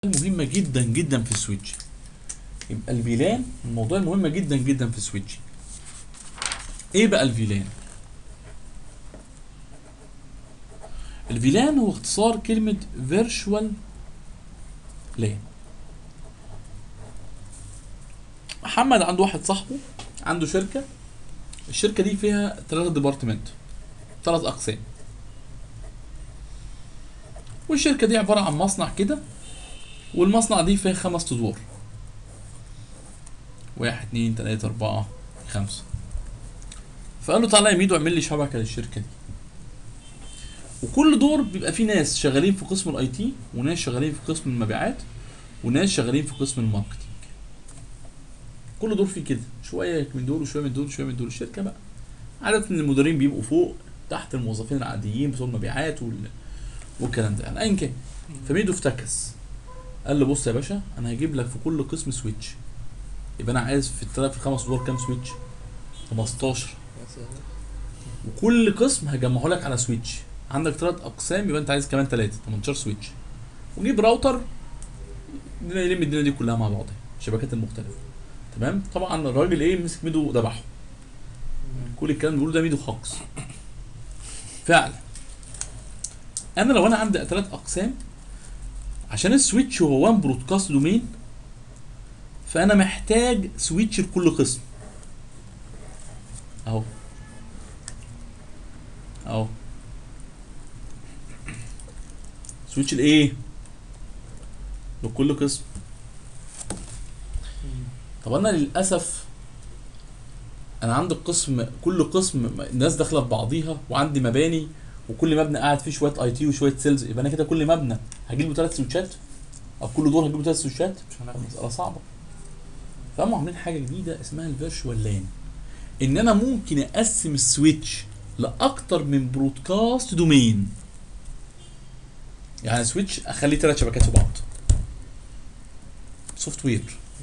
مهمه جدا جدا في السويتش يبقى الفيلان الموضوع مهمه جدا جدا في السويتش ايه بقى الفيلان الفيلان هو اختصار كلمة فيرشوال لان محمد عنده واحد صاحبه عنده شركة الشركة دي فيها ثلاثة ديبارتمنت ثلاث أقسام والشركة دي عبارة عن مصنع كده والمصنع دي فيها خمس أدوار واحد اتنين تلاتة أربعة خمسة فقال له تعالى يا ميدو اعمل لي شبكة للشركة دي وكل دور بيبقى فيه ناس شغالين في قسم الاي تي وناس شغالين في قسم المبيعات وناس شغالين في قسم الماركتينج كل دور فيه كده شويه من دول وشويه من دول وشويه من دول الشركه بقى عادة ان المديرين بيبقوا فوق تحت الموظفين العاديين بتوع المبيعات وال... والكلام ده يعني ايا كان فميدو افتكس قال له بص يا باشا انا هجيب لك في كل قسم سويتش يبقى انا عايز في الثلاث في الخمس دور كام سويتش 15 وكل قسم هجمعه لك على سويتش عندك ثلاث اقسام يبقى انت عايز كمان ثلاثه 18 سويتش وجيب راوتر يلم الدنيا دي كلها مع بعضها الشبكات المختلفه تمام طبعا الراجل ايه مسك ميدو ذبحه كل الكلام اللي بيقوله ده ميدو هوكس فعلا انا لو انا عندي ثلاث اقسام عشان السويتش هو وان برودكاست دومين فانا محتاج سويتش لكل قسم اهو اهو سويتش لايه لكل قسم طب انا للاسف انا عندي القسم كل قسم الناس داخله في بعضيها وعندي مباني وكل مبنى قاعد فيه شويه اي تي وشويه سيلز يبقى انا كده كل مبنى هجيب له ثلاث سويتشات او كل دور هجيب له ثلاث سويتشات مش هنعرف مسألة صعبة فقاموا عاملين حاجة جديدة اسمها الفيرشوال لان ان انا ممكن اقسم السويتش لاكتر من برودكاست دومين يعني سويتش اخليه ثلاث شبكات في بعض سوفت وير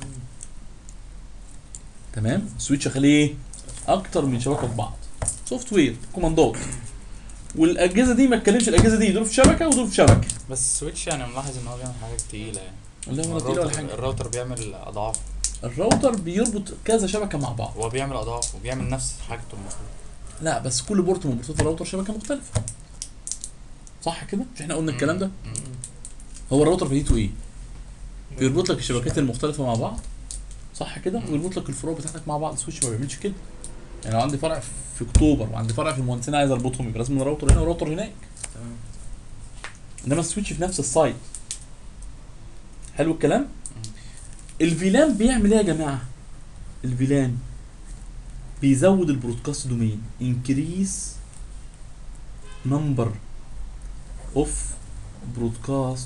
تمام سويتش اخليه ايه اكتر من شبكه في بعض سوفت وير كوماندات والاجهزه دي ما اتكلمش الاجهزه دي دول في شبكه ودول في شبكه بس السويتش يعني ملاحظ ان هو بيعمل حاجات تقيله يعني لا ولا تقيلة ولا الراوتر- حاجه الراوتر بيعمل اضعاف الراوتر بيربط كذا شبكه مع بعض هو بيعمل اضعاف وبيعمل نفس حاجته المفروض لا بس كل بورت من بورتات الراوتر شبكه مختلفه صح كده مش احنا قلنا الكلام ده مم. هو الراوتر فايدته ايه بيربط لك الشبكات المختلفه مع بعض صح كده ويربط لك الفروع بتاعتك مع بعض السويتش ما بيعملش كده يعني لو عندي فرع في اكتوبر وعندي فرع في المهندسين عايز اربطهم يبقى لازم راوتر هنا وراوتر هناك تمام انما السويتش في نفس السايت حلو الكلام الفيلان بيعمل ايه يا جماعه الفيلان بيزود البرودكاست دومين انكريس نمبر اوف برودكاست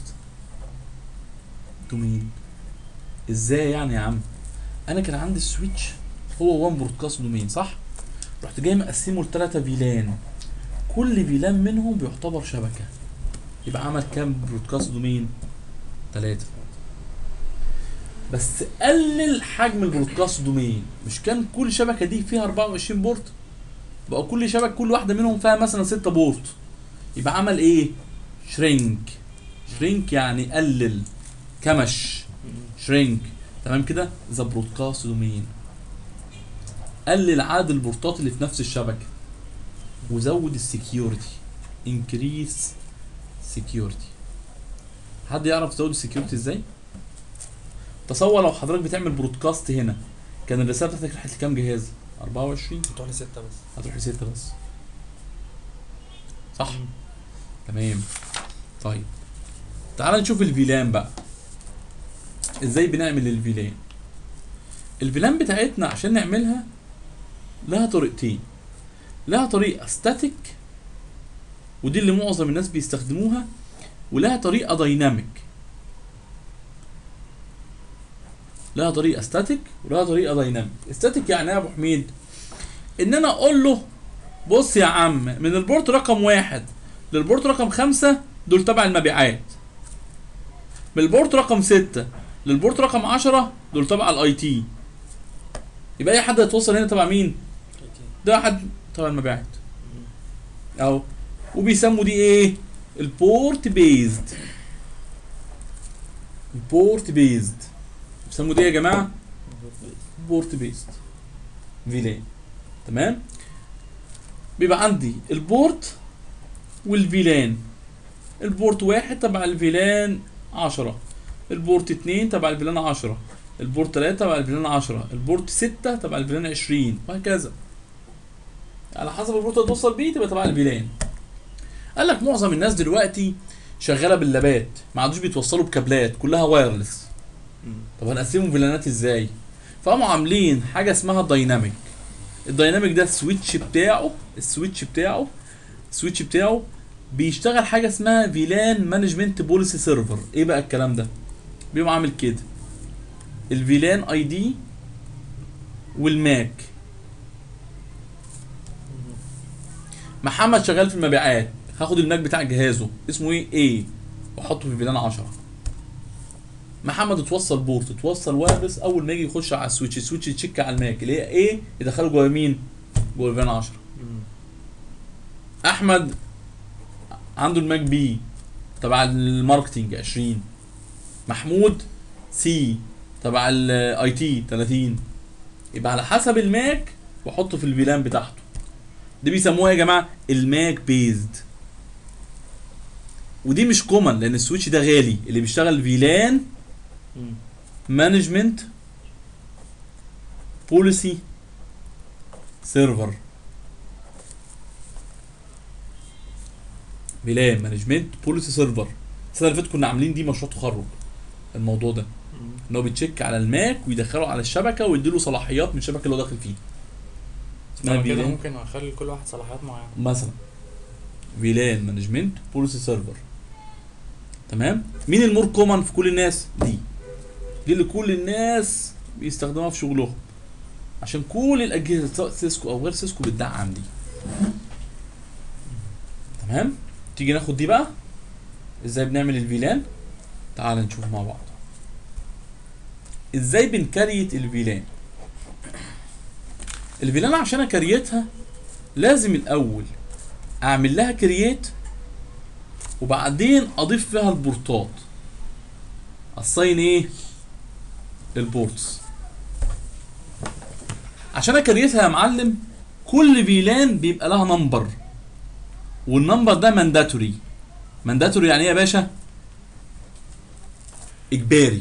دومين ازاي يعني يا عم انا كان عندي السويتش هو وان برودكاست دومين صح رحت جاي مقسمه لثلاثه فيلان كل فيلان منهم بيعتبر شبكه يبقى عمل كام برودكاست دومين ثلاثة بس قلل حجم البرودكاست دومين مش كان كل شبكة دي فيها 24 بورت بقى كل شبكة كل واحدة منهم فيها مثلا 6 بورت يبقى عمل ايه شرينك شرينك يعني قلل كمش شرينك تمام كده ذا برودكاست دومين قلل عدد البورتات اللي في نفس الشبكة وزود السكيورتي انكريس سكيورتي حد يعرف تزود السكيورتي ازاي تصور لو حضرتك بتعمل برودكاست هنا كان الرساله بتاعتك راحت لكام جهاز 24 بتروح لستة بس هتروح لستة بس صح تمام طيب تعال نشوف الفيلان بقى ازاي بنعمل الفيلان الفيلان بتاعتنا عشان نعملها لها طريقتين لها طريقه ستاتيك ودي اللي معظم الناس بيستخدموها ولها طريقه دايناميك لها طريقه ستاتيك ولها طريقه دايناميك ستاتيك يعني ايه يا ابو حميد ان انا اقول له بص يا عم من البورت رقم واحد للبورت رقم خمسة دول تبع المبيعات من البورت رقم ستة للبورت رقم عشرة دول تبع الاي تي يبقى اي حد هيتوصل هنا تبع مين ده حد تبع المبيعات اهو وبيسموا دي ايه البورت بيزد بورت بيزد بيسموا دي يا جماعه بورت بيزد فيلان تمام بيبقى عندي البورت والفيلان البورت واحد تبع الفيلان عشرة البورت اتنين تبع الفيلان عشرة البورت تلاتة تبع الفيلان عشرة البورت ستة تبع الفيلان عشرين وهكذا على حسب البورت اللي توصل بيه تبقى تبع الفيلان قال لك معظم الناس دلوقتي شغاله باللابات ما عادوش بيتوصلوا بكابلات كلها وايرلس طب هنقسمهم فيلانات ازاي فقاموا عاملين حاجه اسمها دايناميك الدايناميك ده السويتش بتاعه السويتش بتاعه السويتش بتاعه بيشتغل حاجه اسمها فيلان مانجمنت بوليسي سيرفر ايه بقى الكلام ده بيبقى عامل كده الفيلان اي دي والماك محمد شغال في المبيعات هاخد الماك بتاع جهازه اسمه ايه ايه واحطه في فيلان 10 محمد اتوصل بورت اتوصل وايرلس اول ما يجي يخش على السويتش السويتش يتشيك على الماك اللي هي ايه يدخله جوه مين جوه فيلان 10 احمد عنده الماك بي تبع الماركتينج 20 محمود سي تبع الاي تي 30 يبقى على حسب الماك واحطه في الفيلان بتاعته دي بيسموها يا جماعه الماك بيزد ودي مش كومن لان السويتش ده غالي اللي بيشتغل فيلان مانجمنت بوليسي سيرفر فيلان مانجمنت بوليسي سيرفر السنه اللي فاتت كنا عاملين دي مشروع تخرج الموضوع ده ان هو بيتشيك على الماك ويدخله على الشبكه ويديله صلاحيات من الشبكه اللي هو داخل فيها اسمها طب كده فيلان ممكن اخلي كل واحد صلاحيات معينه مثلا فيلان مانجمنت بوليسي سيرفر تمام مين المور كومن في كل الناس دي دي اللي كل الناس بيستخدموها في شغلهم عشان كل الاجهزه سواء سيسكو او غير سيسكو بتدعم دي تمام تيجي ناخد دي بقى ازاي بنعمل الفيلان تعال نشوف مع بعض ازاي بنكريت الفيلان الفيلان عشان اكريتها لازم الاول اعمل لها كرييت وبعدين اضيف فيها البورتات الصين ايه البورتس عشان اكريتها يا معلم كل فيلان بيبقى لها نمبر والنمبر ده مانداتوري مانداتوري يعني ايه يا باشا اجباري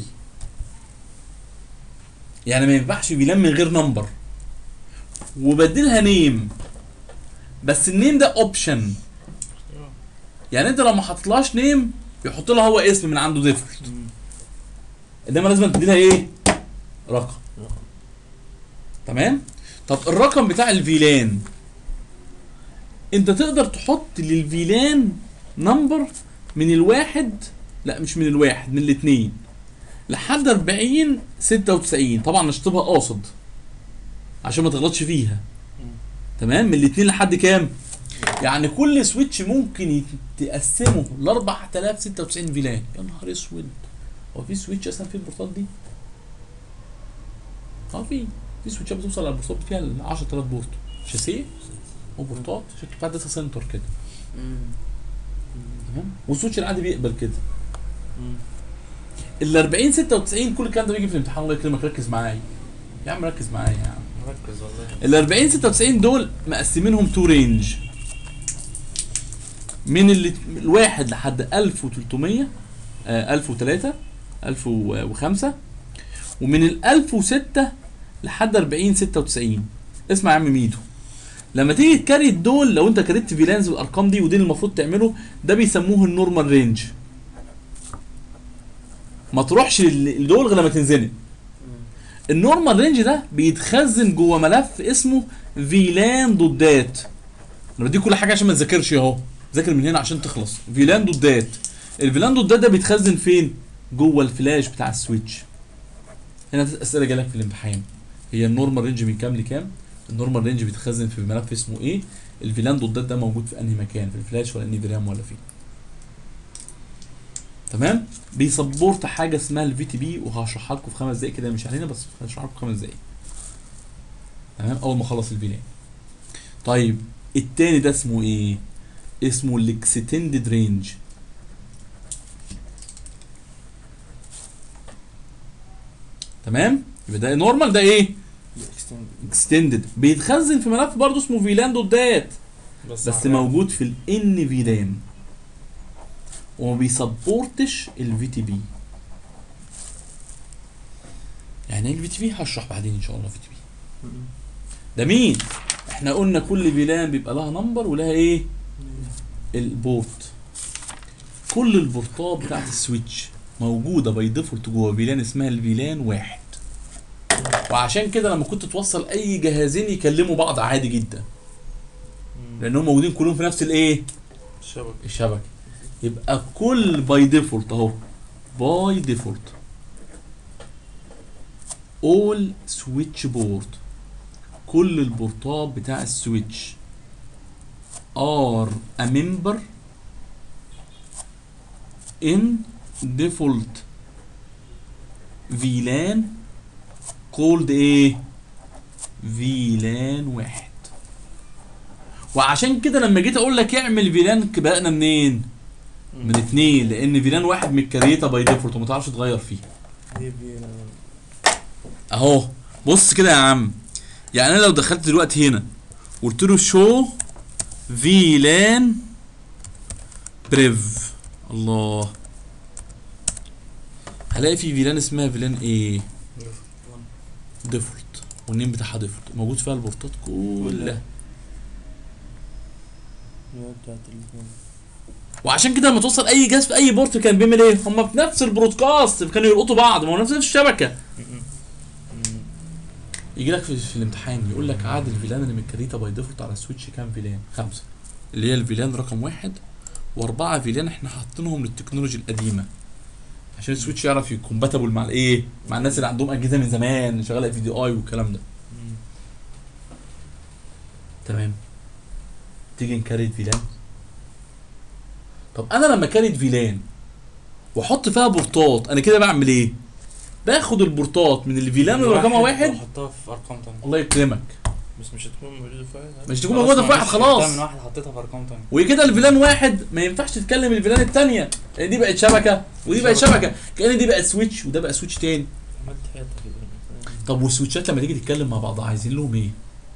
يعني ما ينفعش فيلان من غير نمبر وبدلها نيم بس النيم ده اوبشن يعني انت لو ما حطيتلهاش نيم يحط لها هو اسم من عنده ديفولت انما لازم تدي لها ايه رقم تمام طب الرقم بتاع الفيلان انت تقدر تحط للفيلان نمبر من الواحد لا مش من الواحد من الاثنين لحد 40 96 طبعا نشطبها قاصد عشان ما تغلطش فيها تمام من الاثنين لحد كام يعني كل سويتش ممكن يت- تقسمه ل 4096 فيلان يا نهار اسود هو في سويتش اصلا فيه البورتات دي؟ اه في في سويتشات بتوصل على البورتات فيها ل 10000 بورت شاسيه وبورتات شكل بتاع داتا سنتر كده تمام والسويتش العادي بيقبل كده ال 40 96 كل الكلام ده بيجي في الامتحان الله يكرمك ركز معايا يا عم ركز معايا يا عم مركز والله ال 40 96 دول مقسمينهم تو رينج من ال- الواحد لحد 1300 آه 1003 1005 ومن ال 1006 لحد 40 96 اسمع يا عم ميدو لما تيجي تكريت دول لو انت كريت فيلانز بالارقام دي ودي اللي المفروض تعمله ده بيسموه النورمال رينج ما تروحش لل- لدول غير لما تنزنق النورمال رينج ده بيتخزن جوه ملف اسمه فيلان دوت دات انا بديك كل حاجه عشان ما تذاكرش اهو ذاكر من هنا عشان تخلص فيلان دوت دات الفيلان دوت دات ده بيتخزن فين جوه الفلاش بتاع السويتش هنا اسئله جالك في الامتحان هي النورمال رينج من كام لكام النورمال رينج بيتخزن في ملف اسمه ايه الفيلان دوت دات ده موجود في انهي مكان في الفلاش ولا انهي فيرام ولا فين تمام بيسبورت حاجه اسمها الفي تي بي وهشرحها لكم في خمس دقايق كده مش علينا بس هشرحها لكم في خمس دقايق تمام اول ما اخلص الفيلان طيب التاني ده اسمه ايه اسمه الاكستندد رينج تمام يبقى ده نورمال ده ايه اكستند اكستندد بيتخزن في ملف برضه اسمه فيلان دوت دات بس على- موجود في الان فيلان وما بيسبورتش الفي تي بي يعني ايه الفي تي بي هشرح بعدين ان شاء الله في تي بي ده مين احنا قلنا كل فيلان بيبقى لها نمبر ولها ايه البورت كل البورتات بتاعت السويتش موجوده باي ديفولت جوه فيلان اسمها الفيلان واحد وعشان كده لما كنت توصل اي جهازين يكلموا بعض عادي جدا لانهم موجودين كلهم في نفس الايه الشبكة الشبكه يبقى كل باي ديفولت اهو باي ديفولت اول سويتش بورد كل البورتات بتاع السويتش ار ا ممبر ان ديفولت فيلان كولد ايه فيلان واحد وعشان كده لما جيت اقول لك اعمل فيلان بدأنا منين؟ من اتنين لان فيلان واحد متكريته باي ديفولت وما تعرفش تغير فيه دي بي اهو بص كده يا عم يعني انا لو دخلت دلوقتي هنا وقلت له شو فيلان بريف الله هلاقي في فيلان اسمها فيلان ايه ديفولت والنيم بتاعها ديفولت موجود فيها البورتات كلها بتاعت ال وعشان كده لما توصل اي جهاز في اي بورت كان بيعمل ايه هم في نفس البرودكاست كانوا يلقطوا بعض ما هو نفس الشبكه يجي لك في, في الامتحان يقول لك عدد الفيلان اللي متكريته باي ديفولت على السويتش كام فيلان؟ خمسه اللي هي الفيلان رقم واحد واربعه فيلان احنا حاطينهم للتكنولوجي القديمه عشان السويتش يعرف يكومباتبل مع الايه؟ مع الناس اللي عندهم اجهزه من زمان شغاله في دي اي والكلام ده تمام تيجي نكريت فيلان طب انا لما كريت فيلان واحط فيها بورتات انا كده بعمل ايه؟ باخد البورتات من الفيلان اللي رقمها واحد وحطها في ارقام تانية الله يكرمك بس مش هتكون موجودة في واحد مش تكون موجوده في واحد خلاص من واحد حطيتها في ارقام تانية وكده الفيلان واحد ما ينفعش تتكلم الفيلان الثانيه لان دي بقت شبكه ودي بقت شبكه كان دي بقت سويتش وده بقى سويتش تاني عملت حيطة كده طب والسويتشات لما تيجي تتكلم مع بعضها عايزين لهم ايه؟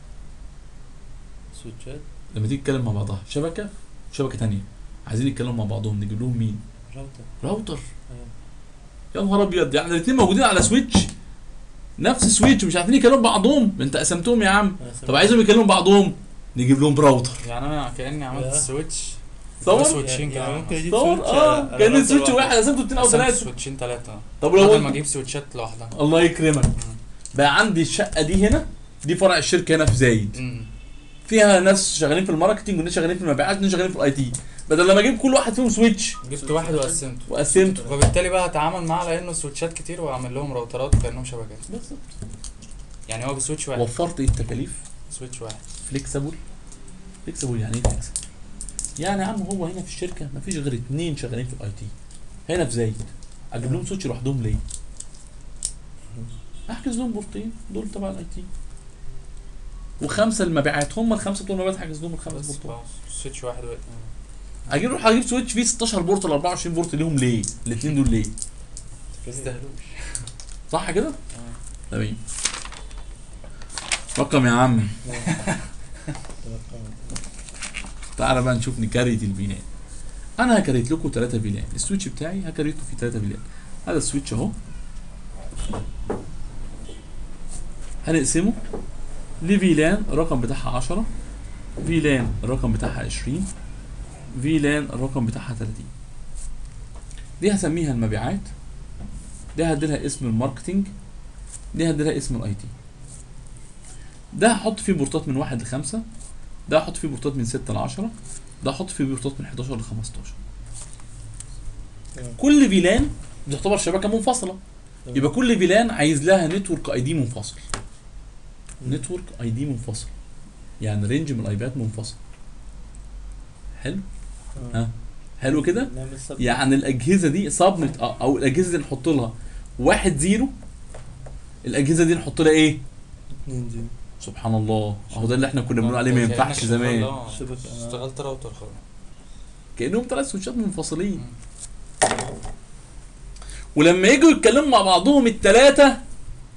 سويتشات لما تيجي تتكلم مع بعضها شبكه وشبكه تانيه عايزين يتكلموا مع بعضهم نجيب لهم مين؟ راوتر راوتر يا نهار ابيض يعني الاثنين موجودين على سويتش نفس سويتش مش عارفين يكلموا بعضهم انت قسمتهم يا عم طب عايزهم يكلموا بعضهم نجيب لهم براوتر يعني انا كاني عملت يا. سويتش تصور سويتشين يعني كمان ممكن اجيب تصور سويتش اه على- على كان راوتر سويتش واحد قسمته اثنين او قسمت ثلاثه سويتشين ثلاثة طب بدل لو ما اجيب سويتشات لوحدها الله يكرمك بقى عندي الشقه دي هنا دي فرع الشركه هنا في زايد مم. فيها ناس شغالين في الماركتنج وناس شغالين في المبيعات وناس شغالين في الاي تي بدل لما اجيب كل واحد فيهم سويتش جبت واحد وقسمته وقسمته وبالتالي بقى هتعامل معاه على انه سويتشات كتير واعمل لهم راوترات كانهم شبكات بالظبط يعني هو بسويتش واحد وفرت ايه التكاليف سويتش واحد فليكسبل فليكسبل يعني ايه فليكسبل يعني يا عم هو هنا في الشركه مفيش غير اتنين شغالين في الاي تي هنا في زايد اجيب لهم سويتش لوحدهم ليه احجز لهم بورتين دول تبع الاي تي وخمسه المبيعات هم الخمسه بتوع المبيعات هحجز لهم الخمس بس بورتات خلاص سويتش واحد وقت اجيب اروح اجيب سويتش فيه 16 بورت ولا 24 بورت ليهم ليه الاثنين دول ليه يستاهلوش صح كده تمام رقم يا عم تعالى بقى نشوف نكريت الفيلان انا هكريت لكم ثلاثة فيلان السويتش بتاعي هكريته فيه ثلاثة فيلان هذا السويتش اهو هنقسمه لفيلان الرقم بتاعها 10 فيلان الرقم بتاعها 20 فيلان الرقم بتاعها 30 دي هسميها المبيعات دي هديلها اسم الماركتينج دي هديلها اسم الاي تي ده هحط فيه بورتات من واحد لخمسة ده هحط فيه بورتات من ستة لعشرة ده هحط فيه بورتات من 11 ل 15 تمام. كل فيلان بتعتبر شبكة منفصلة يبقى كل فيلان عايز لها نتورك اي دي منفصل نتورك اي دي منفصل يعني رينج من الايبات منفصل حلو ها حلو كده نعمل سب يعني الاجهزه دي سبنت او الاجهزه دي نحط لها واحد زيرو الاجهزه دي نحط لها ايه اتنين زيرو سبحان الله اهو ده اللي احنا كنا بنقول عليه ما كأنك ينفعش شغال- زمان آه، شبكة. اشتغلت راوتر خلاص كانهم ثلاث سويتشات منفصلين مم. ولما يجوا يتكلموا مع بعضهم الثلاثه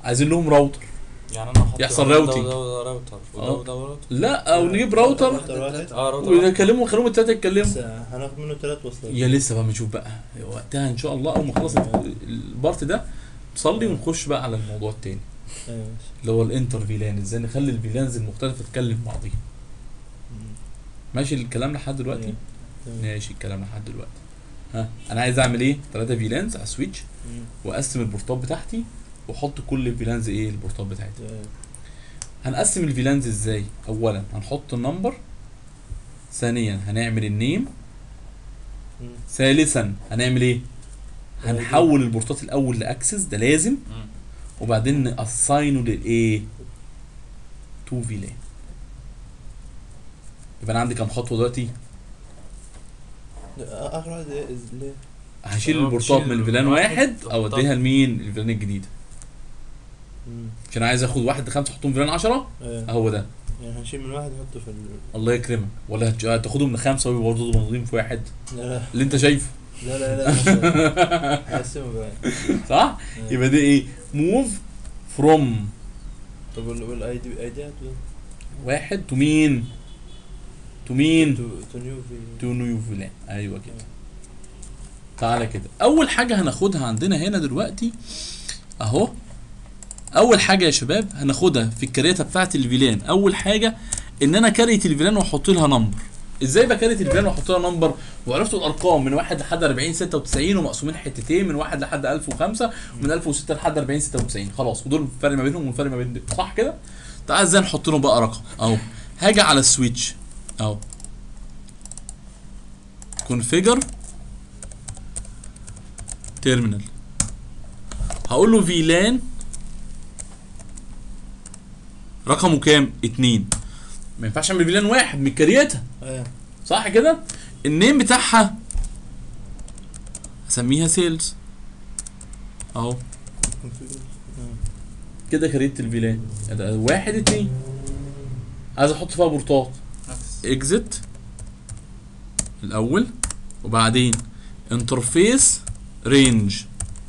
عايزين لهم راوتر يعني انا احط يحصل ده راوتنج. وده وده راوتر وده اه. وده راوتر لا او نجيب راوتر راوتر واحد اه راوتر واحد. ونكلمهم خليهم التلاته يتكلموا بس هناخد منه ثلاث وصلات يا لسه بقى بنشوف بقى وقتها ان شاء الله اول ما نخلص البارت ده نصلي ونخش بقى على الموضوع التاني ايوه ماشي اللي هو الانتر فيلان ازاي نخلي الفيلانز المختلفه تتكلم بعضيها مم. ماشي الكلام لحد دلوقتي أيوة. تمام. ماشي الكلام لحد دلوقتي ها انا عايز اعمل ايه ثلاثه فيلانز على السويتش مم. واقسم البورتات بتاعتي واحط كل الفيلانز ايه البورتات بتاعتي أيوة. هنقسم الفيلانز ازاي اولا هنحط النمبر ثانيا هنعمل النيم مم. ثالثا هنعمل ايه هنحول البورتات الاول لاكسس ده لازم مم. وبعدين نأساينه للايه تو فيلان يبقى انا عندي كام خطوه دلوقتي لا، اخر واحد إيه؟ إز- ليه؟ هشيل اه، البورتات بتشيل من فيلان واحد واحد تحطها. اوديها لمين الفيلان الجديد مم. عشان عايز اخد واحد لخمسه احطهم فيلان 10 ايوه اهو ده يعني هنشيل من واحد نحطه في ال... الله يكرمك ولا هتج- هتاخدهم من خمسه ويبقوا برضه موجودين في واحد لا لا اللي انت شايفه لا لا لا مش- هقسمه بقى صح أيوة. يبقى ده ايه موف فروم طب وال- والاي دي اي دي هات واحد تو مين تو مين تو تو نيو في تو نيو فيلان ايوه كده تعالى كده اول حاجه هناخدها عندنا هنا دلوقتي اهو اول حاجه يا شباب هناخدها في الكريته بتاعه الفيلان اول حاجه ان انا كريت الفيلان واحط لها نمبر ازاي بكريت الفيلان واحط لها نمبر وعرفت الارقام من 1 لحد 40 96 ومقسومين حتتين من 1 لحد 1005 ومن 1006 لحد 40 96 خلاص ودول الفرق ما بينهم والفرق ما بين دول صح كده تعال ازاي نحط لهم بقى رقم اهو هاجي على السويتش اهو كونفيجر تيرمينال هقول له فيلان رقمه كام؟ اتنين ما ينفعش اعمل فيلان واحد من كريتها ايوه صح كده؟ النيم بتاعها هسميها سيلز اهو configure. كده كريت الفيلان ده واحد اتنين عايز احط فيها بورتات نفس اكزت الاول وبعدين انترفيس رينج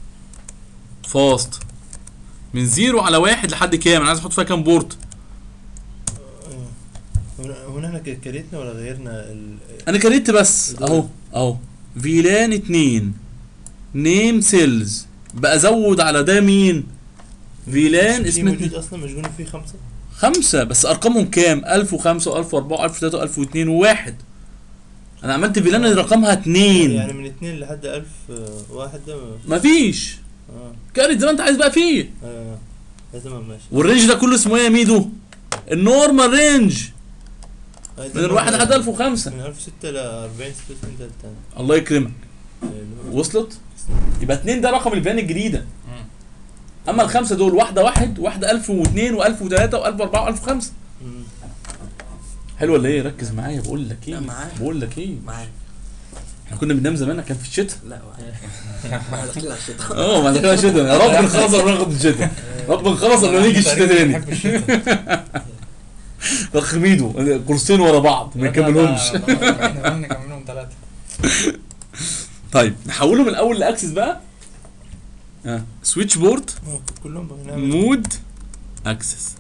فاست من زيرو على واحد لحد كام انا عايز احط فيها كام بورت آه. هنا- هنا احنا ك- كريتنا ولا غيرنا ال... انا كريت بس اهو اهو فيلان اتنين نيم سيلز بقى زود على ده مين فيلان في اسم موجود اتنين اصلا مش قلنا فيه خمسه خمسة بس ارقامهم كام 1005 و1004 و1003 و1002 و1 انا عملت فيلان اللي رقمها اتنين يعني من اتنين لحد الف آه، واحد ده ما- مفيش اه كارت زي ما انت عايز بقى فيه اه آه، تمام ماشي والرينج ده كله اسمه ايه يا ميدو النورمال رينج آه، ده من الواحد اللي هو لحد 1005 من 1006 ل 40 66 ده التاني الله يكرمك آه، اللي هو- وصلت يبقى اتنين ده رقم الفيان الجديده مم. اما الخمسه دول واحده واحد واحده 1002 و1003 و1004 و1005 مم. حلو ولا ايه ركز معايا بقول لك ايه لا، معاك. بقول لك ايه معاك احنا كنا بننام زمان كان في الشتاء لا ما داخلين على الشتاء اه ما دخلنا الشتاء يا رب نخلص قبل ما ناخد الشتاء رب نخلص قبل ما نيجي الشتاء تاني بحب الشتاء اخ ميدو كورسين ورا بعض ما يكملهمش احنا كمان نكملهم ثلاثة طيب نحوله من الاول لاكسس بقى اه سويتش بورد آه، كلهم هنعمل مود اكسس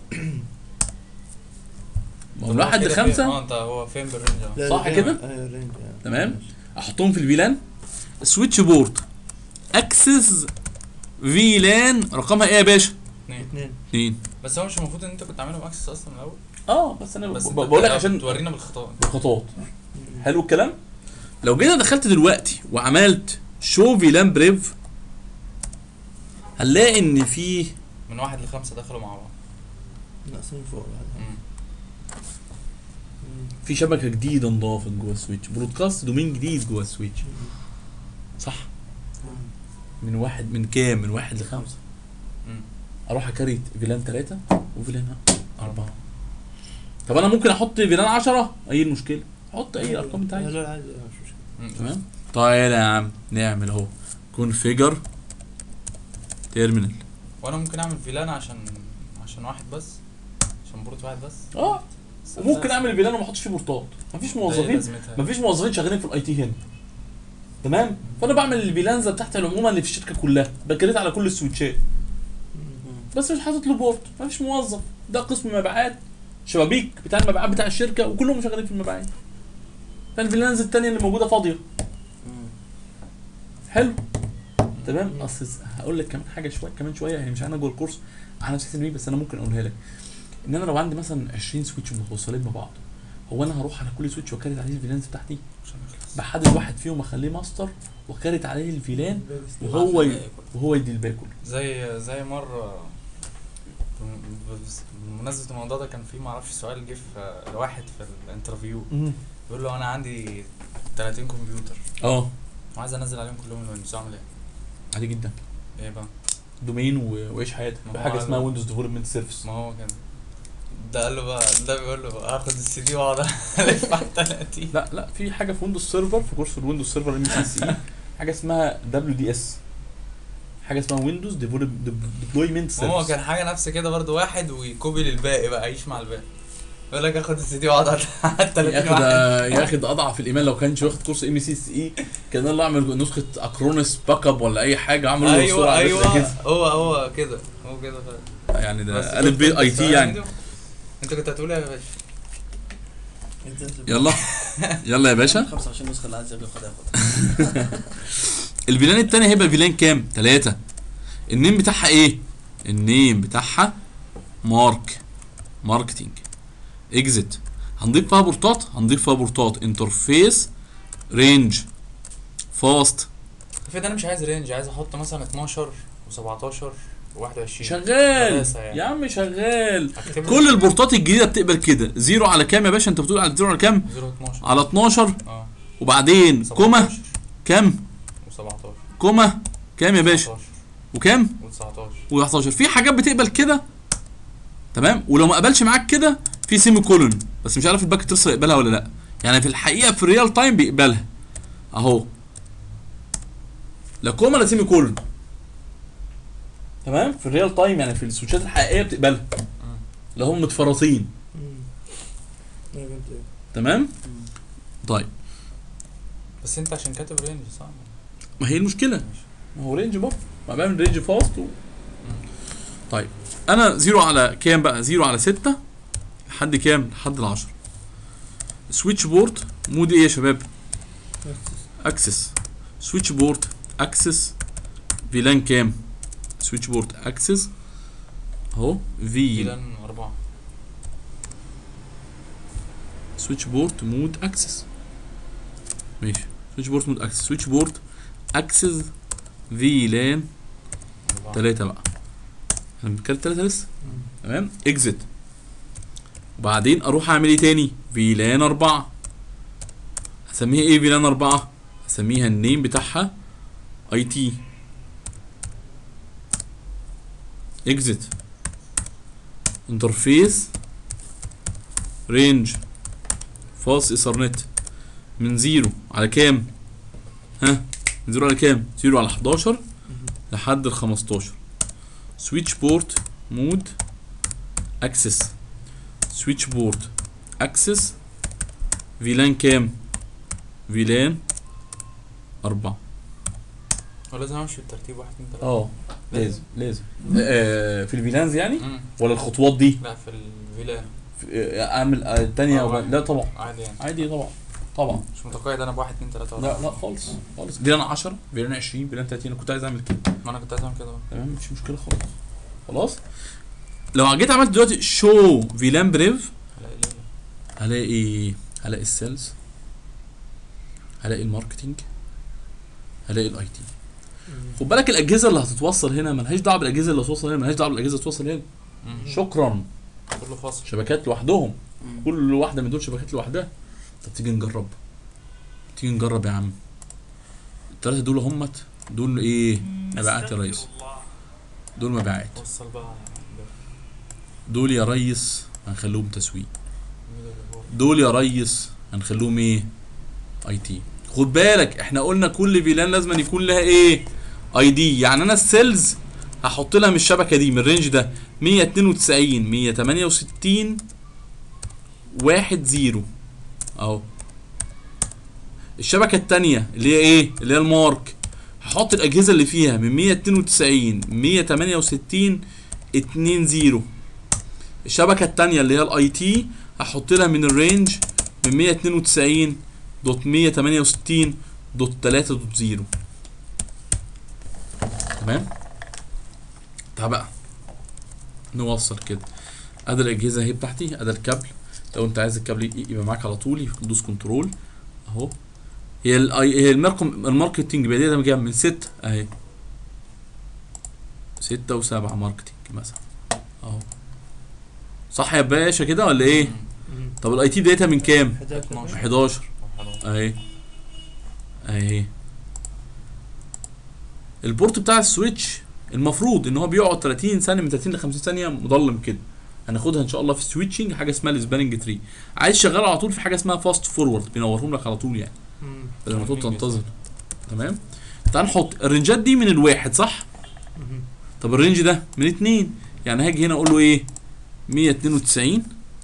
ما هو من واحد اه لخمسه انت هو فين بالرينج اهو لا، صح الرينج- كده؟ ايوه الرينج آه. تمام. ماشي. احطهم في الفيلان سويتش بورد اكسس فيلان رقمها ايه يا باشا؟ اثنين اتنين اتنين بس هو مش المفروض ان انت كنت عاملهم اكسس اصلا من الاول اه بس انا بس ب- انت بقول لك بت- عشان تورينا بالخطوات الخطوات حلو الكلام لو جينا دخلت دلوقتي وعملت شو فيلان بريف هنلاقي ان في من واحد لخمسة دخلوا مع بعض ناقصين فوق بعد. مم. مم. في شبكه جديده انضافت جوه السويتش برودكاست دومين جديد جوه السويتش صح من واحد من كام من واحد لخمسه مم. اروح اكريت فيلان ثلاثة وفيلان أربعة طب انا ممكن احط فيلان 10 اي المشكله حط اي ارقام انت لا عايزها لا عادي آه، مش مشكله مم. تمام طيب يا عم نعمل اهو كونفيجر تيرمينال وانا ممكن اعمل فيلان عشان عشان واحد بس عشان بورت واحد بس اه وممكن اعمل فيلان وما احطش فيه بورتات مفيش ده ايه موظفين لازمتها؟ مفيش موظفين شغالين في الاي تي هنا تمام فانا بعمل الفيلانزا بتاعت العمومه اللي في الشركه كلها بكريت على كل السويتشات مم. بس مش حاطط له بورت مفيش موظف ده قسم مبيعات شبابيك بتاع المبيعات بتاع الشركه وكلهم شغالين في المبيعات فالفيلانز التانية اللي موجوده فاضيه حلو تمام اصل هقول لك كمان حاجه شويه كمان شويه هي مش انا جوه الكورس على نفس السبيل بس انا ممكن اقولها لك ان انا لو عندي مثلا 20 سويتش متوصلين ببعض هو انا هروح على كل سويتش واكرت عليه الفيلانز بتاعتي عشان يخلص بحدد واحد فيهم اخليه ماستر واكرت عليه الفيلان وهو ي... وهو يدي الباقي كله زي زي مرة بم- بس- بمناسبة الموضوع ده كان في معرفش سؤال جه في لواحد في الانترفيو بيقول له انا عندي 30 كمبيوتر اه وعايز انزل عليهم كلهم الويندوز اعمل ايه؟ عادي جدا ايه بقى؟ دومين و... وعيش حياتك ما في هو حاجه على- اسمها ويندوز ديفلوبمنت سيرفيس ما هو كده ده قال له بقى ده بيقول له بقى هاخد السي دي واقعد الف على 30 لا لا في حاجه في ويندوز سيرفر في كورس الويندوز سيرفر ام سي سي حاجه اسمها دبليو دي اس حاجه اسمها ويندوز ديبلويمنت ما هو سيرفيس كان حاجه نفس كده برضو واحد ويكوبي للباقي بقى يعيش مع الباقي يقول لك اخد السي دي واقعد على 30 ياخد واحد ياخد اضعف الايمان لو كانش واخد كورس ام سي سي اي كان يلا اعمل نسخه اكرونس باك اب ولا اي حاجه اعمل له ايوه صورة على ايوه كده. هو هو كده هو كده فعلا يعني بس ده الف كنت بي انت اي تي السؤال يعني عنده؟ انت كنت هتقول ايه يا باشا؟ يلا يلا يا باشا 25 نسخه اللي عايز ياخدها ياخدها الفيلان التاني هيبقى فيلان كام؟ تلاتة النيم بتاعها ايه؟ النيم بتاعها مارك ماركتينج اكزيت هنضيف فيها بورتات هنضيف فيها بورتات انترفيس رينج فاست افرض انا مش عايز رينج عايز احط مثلا 12 و17 و21 شغال مدرسة يعني. يا عم شغال اكتب له كل البورتات الجديده بتقبل كده زيرو على كام يا باشا انت بتقول على زيرو على كام 0 12 على 12 اه وبعدين كوما كام و17 كوما كام يا باشا وكام و19 و11 في حاجات بتقبل كده تمام ولو ما قبلش معاك كده في سيمي كولون بس مش عارف الباك ترسل يقبلها ولا لا يعني في الحقيقه في الريال تايم بيقبلها اهو لا كوما لا سيمي كولون تمام في الريال تايم يعني في السويتشات الحقيقيه بتقبلها اللي هم متفرطين تمام طيب بس انت عشان كاتب رينج صح؟ ما هي المشكله ما هو رينج برضه ما بعمل رينج فاست و... طيب انا زيرو على كام بقى زيرو على ستة لحد كام لحد العشرة سويتش بورد مود ايه يا شباب اكسس سويتش بورد اكسس فيلان كام سويتش بورد اكسس اهو في فيلان 4 سويتش بورد مود اكسس ماشي سويتش بورد مود اكسس سويتش بورد اكسس فيلان تلاتة بقى احنا بنتكلم تلاتة لسه تمام اكزit وبعدين اروح اعمل ايه تاني فيلان اربعة هسميها ايه فيلان اربعة هسميها النيم بتاعها اي تي اكزit انترفيس رينج فاص ايثرنت من زيرو على كام ها من زيرو على كام زيرو على 11 لحد ال 15 سويتش بورت مود اكسس سويتش بورت اكسس فيلان كام فيلان أربعة هو لازم امشي بالترتيب 1 2 3 اه لازم لازم آه في الفيلانز يعني مم. ولا الخطوات دي لا في الفيلان في- آه، اعمل آه، التانية آه، أو واحد. لا طبعا عادي يعني عادي طبعا طبعا مش متقيد انا ب 1 2 3 لا لا خالص خالص فيلان 10 فيلان 20 فيلان 30 انا كنت عايز اعمل كده ما انا كنت عايز اعمل كده بقى. تمام مش مشكله خالص خلاص لو جيت عملت دلوقتي شو فيلان بريف هلاقي ليه هلاقي هلاقي السيلز هلاقي الماركتينج هلاقي الاي تي خد بالك الاجهزه اللي هتتوصل هنا ملهاش دعوه بالاجهزه اللي هتوصل هنا ملهاش دعوه بالاجهزه اللي هتوصل هنا مم. شكرا كله فاصل شبكات لوحدهم كل واحده من دول شبكات لوحدها طب تيجي نجرب تيجي نجرب يا عم الثلاثه دول همت دول ايه مبيعات يا ريس دول مبيعات وصل بقى دول يا ريس هنخليهم تسويق ميدل لفوق. دول يا ريس هنخليهم ايه اي تي خد بالك احنا قلنا كل فيلان لازم أن يكون لها ايه اي دي يعني انا السيلز هحط لها من الشبكه دي من الرينج ده 192 168 1 0 اهو الشبكه الثانيه اللي هي ايه اللي هي المارك هحط الاجهزه اللي فيها من 192 168 2 0 الشبكه الثانيه اللي هي الاي تي هحط لها من الرينج من 192 دوت 168 دوت 3 دوت 0 تمام تعال بقى نوصل كده ادي الاجهزه اهي بتاعتي ادي الكابل لو انت عايز الكابل ي- يبقى معاك على طول دوس كنترول اهو هي ال هي الماركم الماركتنج بدايه من كام من 6 اهي 6 و7 ماركتنج مثلا اهو صح يا باشا كده ولا ايه مم. طب الاي تي بدايتها من كام 11 11 اهي اهي البورت بتاع السويتش المفروض ان هو بيقعد 30 ثانيه من 30 ل 50 ثانيه مظلم كده هناخدها ان شاء الله في السويتشنج حاجه اسمها السباننج تري عايز شغال على طول في حاجه اسمها فاست فورورد بينورهم لك على طول يعني مم. بدل ما تقعد تنتظر تمام تعال نحط الرنجات دي من الواحد صح مم. طب الرينج ده من اتنين يعني هاجي هنا اقول له ايه 192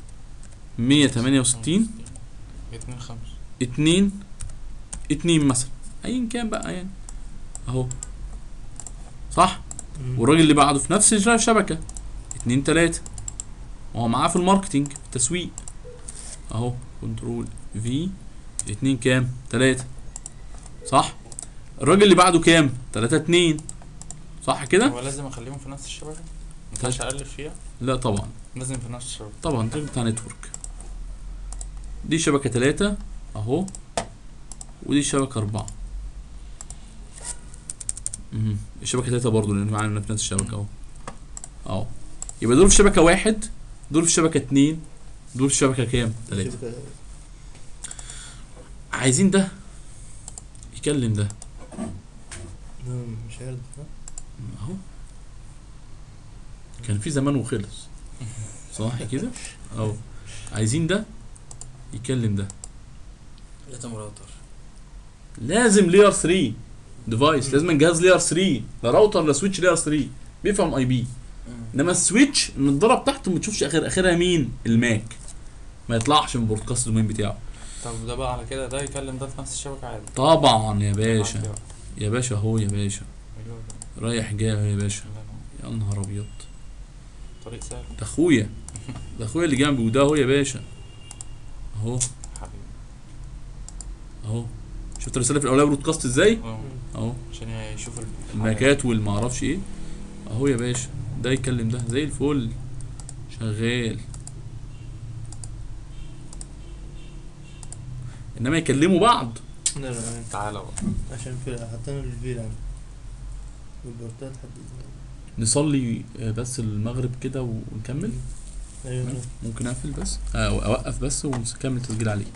168 2 5 اتنين اتنين مثلا ايا كان بقى يعني اهو صح مم. والراجل اللي بعده في نفس الشبكه اتنين تلاته وهو معاه في الماركتينج في التسويق اهو كنترول في اتنين كام تلاته صح الراجل اللي بعده كام تلاته اتنين صح كده هو لازم اخليهم في نفس الشبكه ما ينفعش اقلب فيها لا طبعا لازم في نفس الشبكه طبعا ده بتاع نتورك دي شبكة تلاتة اهو ودي شبكة أربعة مهم. الشبكة تلاتة برضو لأن معانا في نفس الشبكة اهو اهو يبقى دول في شبكة واحد دول في شبكة اتنين دول في شبكة كام؟ تلاتة شبكة- عايزين ده يكلم ده نعم، مش عارف ها؟ اهو كان في زمان وخلص صح كده؟ اهو عايزين ده يكلم ده لازم راوتر لازم لير 3 ديفايس لازم جهاز لير 3 لا راوتر لا سويتش لير 3 بيفهم اي بي انما السويتش النضاره بتاعته ما تشوفش اخر اخرها مين الماك ما يطلعش من بودكاست الدومين بتاعه طب ده بقى على كده ده يكلم ده في نفس الشبكه عادي طبعا يا باشا عادي بقى. يا باشا اهو يا باشا أيوة ده. رايح جاي أهو يا باشا لا، لا، يا نهار ابيض طريق سهل ده اخويا ده اخويا اللي جنبي وده اهو يا باشا اهو حبيبي اهو شفت الرساله في الاولى برودكاست ازاي اه، اهو عشان يشوف ال- الماكات والمعرفش ايه اهو يا باشا ده يتكلم ده زي الفل شغال انما يكلموا بعض لا لا تعالى بقى عشان في حطينا الفيل عندي والبورتات حد نصلي آه، بس المغرب كده ونكمل ايوه ممكن اقفل بس آه، أو اوقف بس ونكمل تسجيل عليه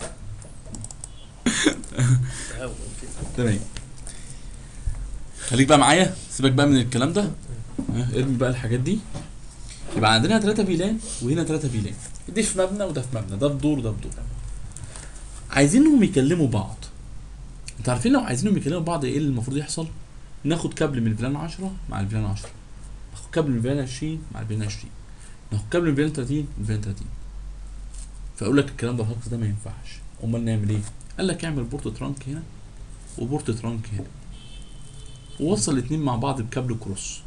تعاون كده تمام خليك بقى معايا سيبك بقى من الكلام ده ها، ارمي بقى الحاجات دي يبقى عندنا ثلاثة فيلان وهنا ثلاثة فيلان دي في مبنى وده في مبنى ده في دور وده في دور عايزينهم يكلموا بعض انتوا عارفين لو عايزينهم يكلموا بعض ايه اللي المفروض يحصل ناخد كابل من فيلان 10 مع الفيلان 10 ناخد كابل من فيلان 20 مع الفيلان 20 ناخد كابل من فيلان 30 من فيلان 30 فاقول لك الكلام ده الهجص ده ما ينفعش امال نعمل ايه قال لك اعمل بورت ترانك هنا وبورت ترانك هنا ووصل الاتنين مع بعض بكابل كروس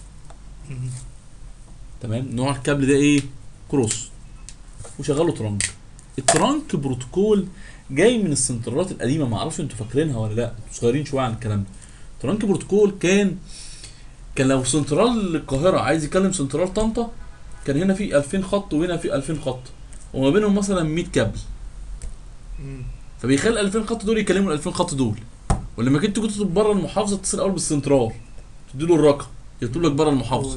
تمام نوع الكابل ده ايه كروس وشغله ترانك الترانك بروتوكول جاي من السنترالات القديمه ما اعرفش انتوا فاكرينها ولا لا انتوا صغيرين شويه عن الكلام ده ترانك بروتوكول كان كان لو سنترال القاهره عايز يكلم سنترال طنطا كان هنا في 2000 خط وهنا في 2000 خط وما بينهم مثلا 100 كابل فبيخلي ال 2000 خط دول يكلموا ال 2000 خط دول ولما كنت كنت تطلب بره المحافظه تتصل اول بالسنترال تديله الرقم يكتب لك بره المحافظه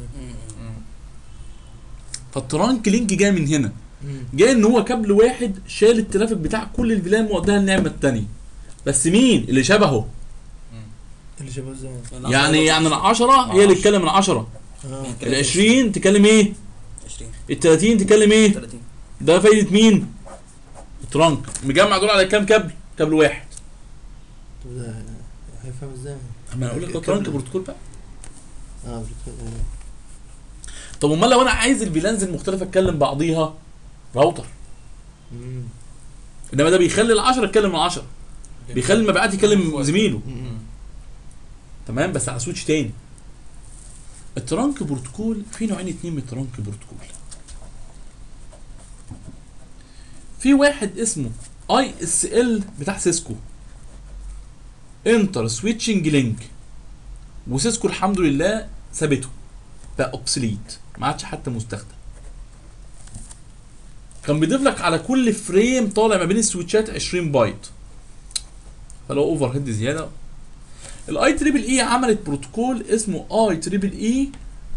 فالترانك لينك جاي من هنا جاي ان هو كابل واحد شال الترافيك بتاع كل الفيلان ووداها النعمه الثانيه بس مين اللي شبهه اللي شبه الزمن يعني يعني العشرة هي اللي تكلم العشرة اه ال 20 تكلم ايه 20 ال 30 تكلم ايه 30 ده فايدة مين الترانك مجمع دول على كام كابل كابل واحد طب ده هيفهم ازاي؟ اما انا اقول لك ده ترانك بروتوكول بقى اه بروتوكول ايوه طب امال لو انا عايز الفيلانز المختلفه تكلم بعضيها راوتر مم. انما ده بيخلي العشرة يتكلم العشرة بيخلي المبيعات يكلم زميله مم. تمام بس على سويتش تاني الترانك بروتوكول في نوعين اتنين من الترانك بروتوكول في واحد اسمه اي اس ال بتاع سيسكو انتر سويتشنج لينك وسيسكو الحمد لله سابته بقى اوبسليت ما عادش حتى مستخدم كان بيضيف لك على كل فريم طالع ما بين السويتشات 20 بايت فلو اوفر هيد زياده الاي تريبل اي عملت بروتوكول اسمه اي تريبل اي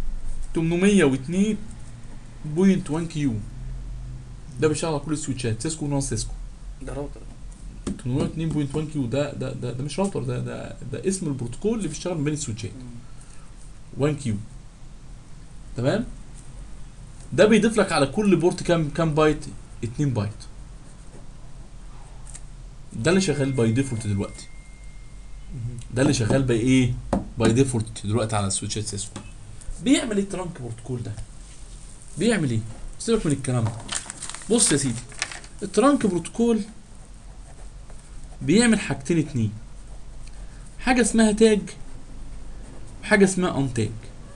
802.1 كيو ده بيشتغل على كل السويتشات سيسكو ونون سيسكو ده راوتر 802.1 كيو ده ده ده, ده مش راوتر ده ده ده اسم البروتوكول اللي بيشتغل ما بين السويتشات 1 كيو تمام ده بيضيف لك على كل بورت كام كام بايت 2 بايت ده اللي شغال باي ديفولت دلوقتي ده اللي شغال باي ايه باي ديفولت دلوقتي على السويتشات سيسكو بيعمل ايه الترانك بروتوكول ده بيعمل ايه سيبك من الكلام ده بص يا سيدي الترانك بروتوكول بيعمل حاجتين اتنين حاجه اسمها تاج وحاجه اسمها ان تاج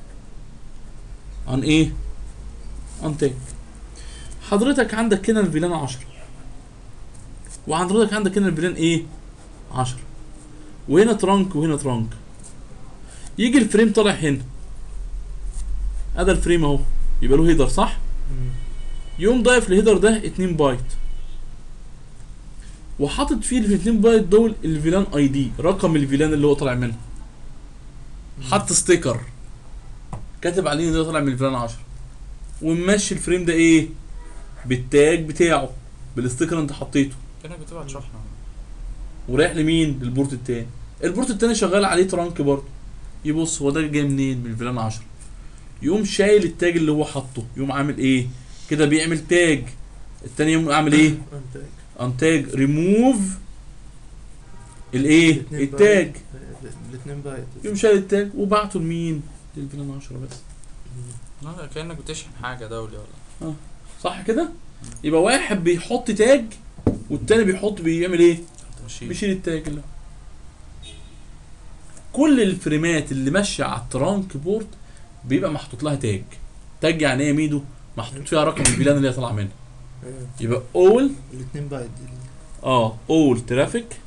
ان ايه ان تاج حضرتك عندك هنا الفيلان 10 وحضرتك عندك هنا الفيلان ايه 10 وهنا ترانك وهنا ترانك يجي الفريم طالع هنا ادي الفريم اهو يبقى له هيدر صح يقوم ضايف الهيدر ده 2 بايت وحاطط فيه ال 2 بايت دول الفيلان اي دي رقم الفيلان اللي هو طالع منها حط ستيكر كاتب عليه ان ده طالع من الفيلان 10 وماشي الفريم ده ايه بالتاج بتاعه بالستيكر اللي انت حطيته كانك بتبعت شحنه ورايح لمين للبورت التاني البورت التاني شغال عليه ترانك برضه يبص هو ده جاي منين من الفيلان 10 يقوم شايل التاج اللي هو حاطه يقوم عامل ايه كده بيعمل تاج التاني يقوم عامل ايه انتاج انتاج ريموف الايه الاتنين التاج بايت. الاتنين بايت يقوم شايل التاج وبعته لمين للفيلان 10 بس لا كانك بتشحن حاجه دولي ولا صح كده يبقى واحد بيحط تاج والتاني بيحط بيعمل ايه ماشي بيشيل التاج اللي كل الفريمات اللي ماشيه على الترانك بورت بيبقى محطوط لها تاج تاج يعني ايه يا ميدو محطوط فيها رقم الفيلان اللي هي طالعه منها ايوه يبقى اول الاتنين بايت دي. اه اول ترافيك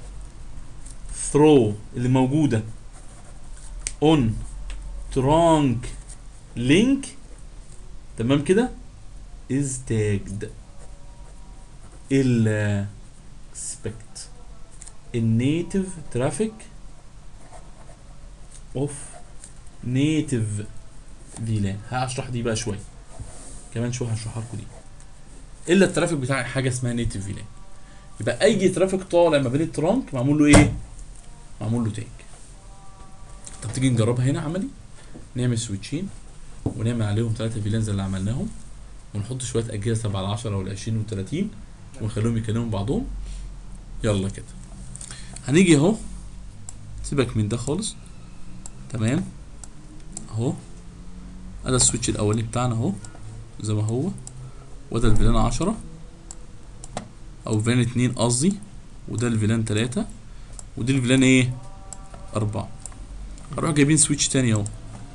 ثرو اللي موجوده اون ترانك لينك تمام كده از تاجد الا expect النيتف ترافيك اوف نيتف فيلان هشرح دي بقى شويه كمان شويه هشرحها لكم دي الا الترافيك بتاع حاجه اسمها نيتف فيلان يبقى اي ترافيك طالع ما بين الترانك معمول له ايه معمول له تاج طب تيجي نجربها هنا عملي نعمل سويتشين ونعمل عليهم ثلاثة فيلان زي اللي عملناهم ونحط شوية أجهزة تبع ال 10 وال 20 وال 30 ونخليهم يكلموا بعضهم يلا كده هنيجي اهو سيبك من ده خالص تمام اهو ادي السويتش الاولاني بتاعنا اهو زي ما هو وده الفيلان 10 او فيلان اتنين قصدي وده الفيلان تلاتة ودي الفيلان ايه اربعة هنروح جايبين سويتش تاني اهو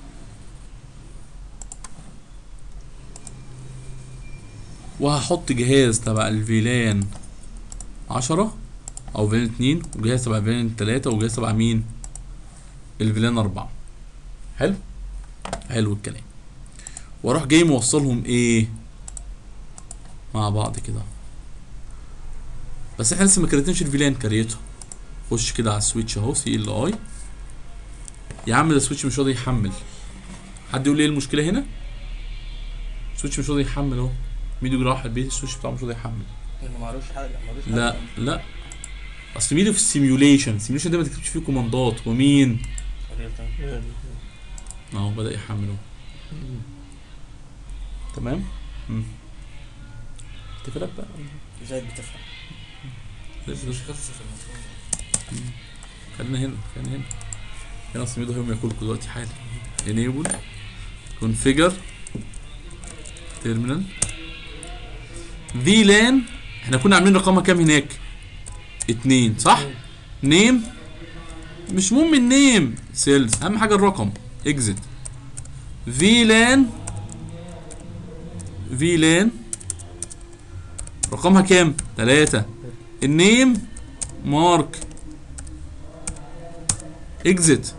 وهحط جهاز تبع الفيلان عشرة او فيلان اتنين وجهاز تبع فيلان تلاتة وجهاز تبع مين الفيلان اربعة حلو حلو الكلام واروح جاي موصلهم ايه مع بعض كده بس احنا لسه ما كريتناش الفيلان كريته خش كده على السويتش اهو سي ال اي يا عم ده السويتش مش راضي يحمل حد يقول لي ايه المشكله هنا السويتش مش راضي يحمل اهو ميدو جه راح البيت السويتش بتاعه مش راضي يحمل انه معلوش حاجه معلوش حاجه لا لا اصل ميدو في السيميوليشن السيميوليشن ده ما تكتبش فيه كوماندات ومين ريال تايم. اهو بدا يحمل اهو تمام امم تفرق بقى زي بتفهم مش قصه في المفروض خلينا هنا خلينا هنا هنا اصل ميدو هيقوم ياكلكوا دلوقتي حالا enable configure terminal VLAN احنا كنا عاملين رقمها كام هناك؟ اتنين صح؟ نيم مش مهم النيم سيلز اهم حاجه الرقم اكزit فيلان فيلان رقمها كام؟ تلاتة النيم مارك اكزit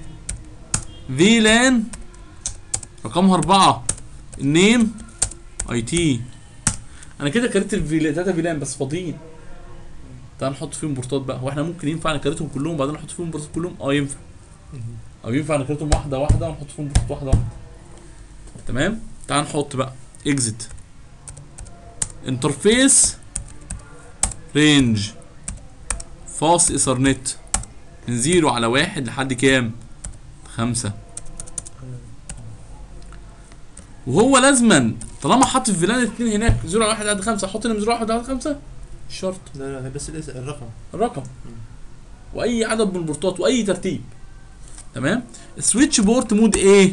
فيلان رقمها أربعة النيم اي تي انا كده كريت الفيلان تلاتة فيلان بس فاضيين تعال نحط فيهم بورتات بقى هو احنا ممكن ينفع نكريتهم كلهم وبعدين نحط فيهم بورتات كلهم اه ينفع او ينفع نكريتهم واحده واحده ونحط فيهم بورتات واحده واحده تمام تعال نحط بقى اكزit انترفيس رينج فاص ايثرنت من زيرو على واحد لحد كام خمسة وهو لازما طالما حط في فيلان اتنين هناك زيرو على واحد لحد خمسة حط هنا من زيرو على واحد لحد خمسة مش شرط لا لا بس الاسم الرقم الرقم واي عدد من البورتات واي ترتيب تمام سويتش بورت مود ايه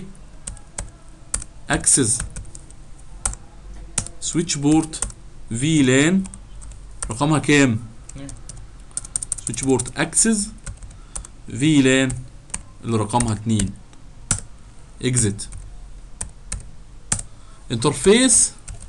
اكسس سويتش بورت في لان رقمها كام اتنين. سويتش بورت اكسس في لان اللي رقمها 2 اكزit انترفيس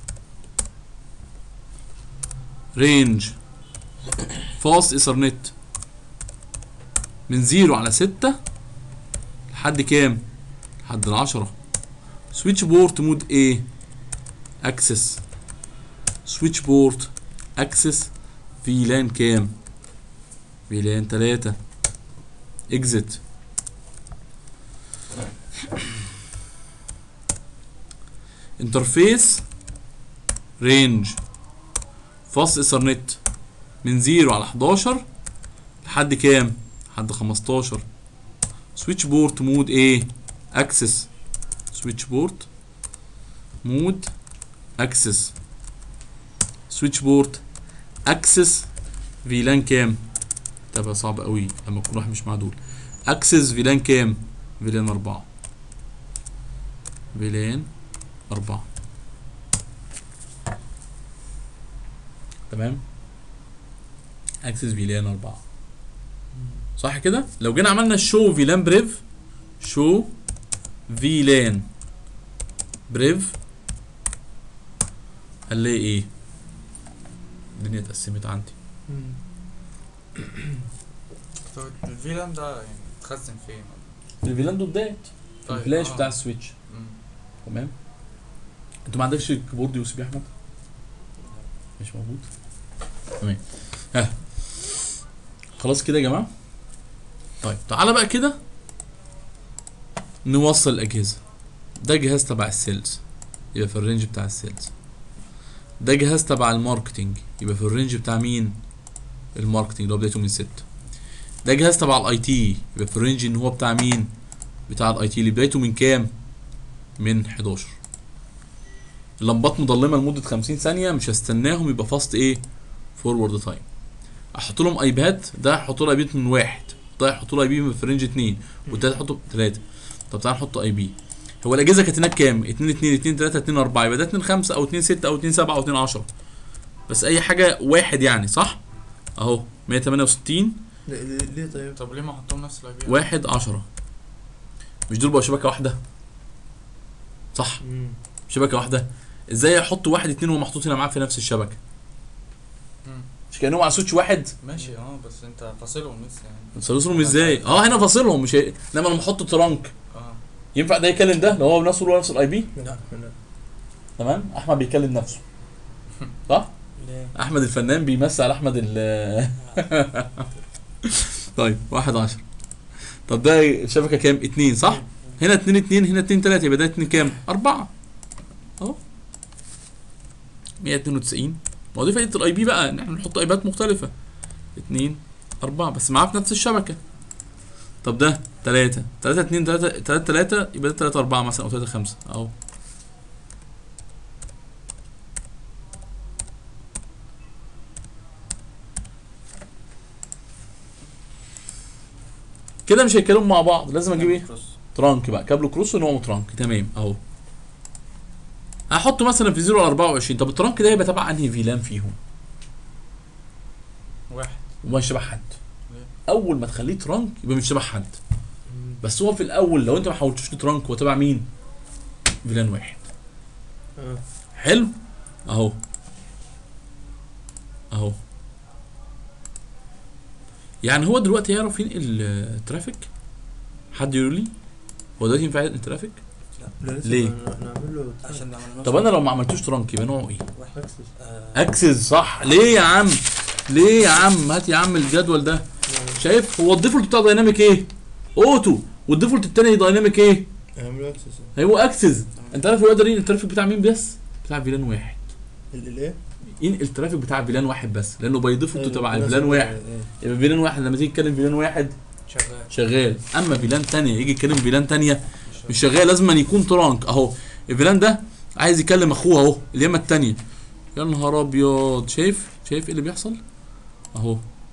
رينج فاست ايثرنت من زيرو على ستة لحد كام؟ لحد العشرة سويتش بورت مود ايه؟ اكسس سويتش بورت اكسس فيلان كام؟ فيلان تلاتة اكزت انترفيس رينج فاست ايثرنت من زيرو على 11 لحد كام؟ لحد 15 سويتش بورت مود ايه؟ اكسس سويتش بورت مود اكسس سويتش بورت اكسس فيلان كام؟ تبقى صعب قوي لما يكون واحد مش معدول اكسس فيلان كام؟ فيلان أربعة فيلان أربعة تمام اكسس فيلان أربعة صح كده لو جينا عملنا شو فيلان بريف شو فيلان بريف هنلاقي ايه الدنيا اتقسمت عندي طب الفيلان ده يعني اتخزن فين؟ الفيلان دوتات طيب، الفلاش آه. بتاع السويتش مم. تمام انت ما عندكش كيبورد يو اس بي يا احمد مش موجود تمام ها خلاص كده يا جماعه طيب تعالى بقى كده نوصل الاجهزه ده جهاز تبع السيلز يبقى في الرينج بتاع السيلز ده جهاز تبع الماركتينج يبقى في الرينج بتاع مين الماركتينج اللي هو بدايته من ستة ده جهاز تبع الاي تي يبقى في الرينج ان هو بتاع مين بتاع الاي تي اللي بدايته من كام من 11 اللمبات مضلمه لمده 50 ثانيه مش هستناهم يبقى فاست ايه فورورد تايم احط لهم ايباد ده احط له ايباد من واحد ده احط له اي بي في رينج 2 والتالت احطه 3 طب تعال نحط اي بي هو الاجهزه كانت هناك كام 2 2 2 3 2 4 يبقى ده 2 5 او 2 6 او 2 7 او 2 10 بس اي حاجه واحد يعني صح اهو 168 ليه- ليه ليه طيب؟ طب ليه ما احطهم نفس الاي بي؟ واحد 10 مش دول بقوا شبكه واحده صح مم. شبكه واحده ازاي احط واحد اتنين وهو محطوط هنا معاه في نفس الشبكه مم. مش كانهم على سويتش واحد ماشي اه بس انت فاصلهم لسه يعني فاصلهم ازاي اه هنا فاصلهم مش هي... انما لما احط ترانك اه ينفع ده يكلم ده لو هو نفسه هو نفس الاي بي لا لا تمام احمد بيكلم نفسه صح ليه؟ احمد الفنان بيمثل على احمد ال طيب واحد عشر طب ده الشبكه كام اتنين صح هنا اتنين اتنين هنا اتنين تلاته يبقى ده اتنين كام اربعه اهو 192 ما هو دي فائده الاي بي بقى ان احنا نحط ايبات مختلفه اتنين اربعه بس معاه في نفس الشبكه طب ده تلاته تلاته اتنين تلاته تلاته تلاته يبقى ده تلاته اربعه مثلا او تلاته خمسه اهو كده مش هيتكلموا مع بعض لازم اجيب ايه كروس. ترانك بقى كابل كروس ونوع ترانك تمام اهو هحطه مثلا في 0 على 24 طب الترانك ده يبقى تبع انهي فيلان فيهم واحد ومش شبه حد ليه؟ اول ما تخليه ترانك يبقى مش شبه حد مم. بس هو في الاول لو انت ما حولتوش لترانك هو تبع مين فيلان واحد اه حلو اهو اهو يعني هو دلوقتي يعرف ينقل آه، ترافيك حد يقول لي هو دلوقتي ينفع ينقل ترافيك لا لسه ليه؟ ن- نعمل له عشان ما عملناش طب انا لو ما عملتوش ترانك يبقى نوعه ايه واحد اكسس آه، اكسس صح ليه يا عم ليه يا عم هات يا عم الجدول ده شايف هو الديفولت بتاع دايناميك ايه اوتو والديفولت التاني دايناميك ايه نعمل له اكسس هو اكسس انت عارف هو يقدر ينقل الترافيك بتاع مين بس بتاع فيلان واحد الايه؟ ينقل الترافيك بتاع فيلان واحد بس لانه باي ديفولت أيوة، تبع خلاص، فيلان واحد إيه. يبقى فيلان واحد لما تيجي تتكلم فيلان واحد شغال شغال اما فيلان تانية يجي يتكلم فيلان تانية مش شغال لازم أن يكون ترانك اهو الفيلان ده عايز يكلم اخوه اهو اليمه التانية يا نهار ابيض شايف شايف ايه اللي بيحصل اهو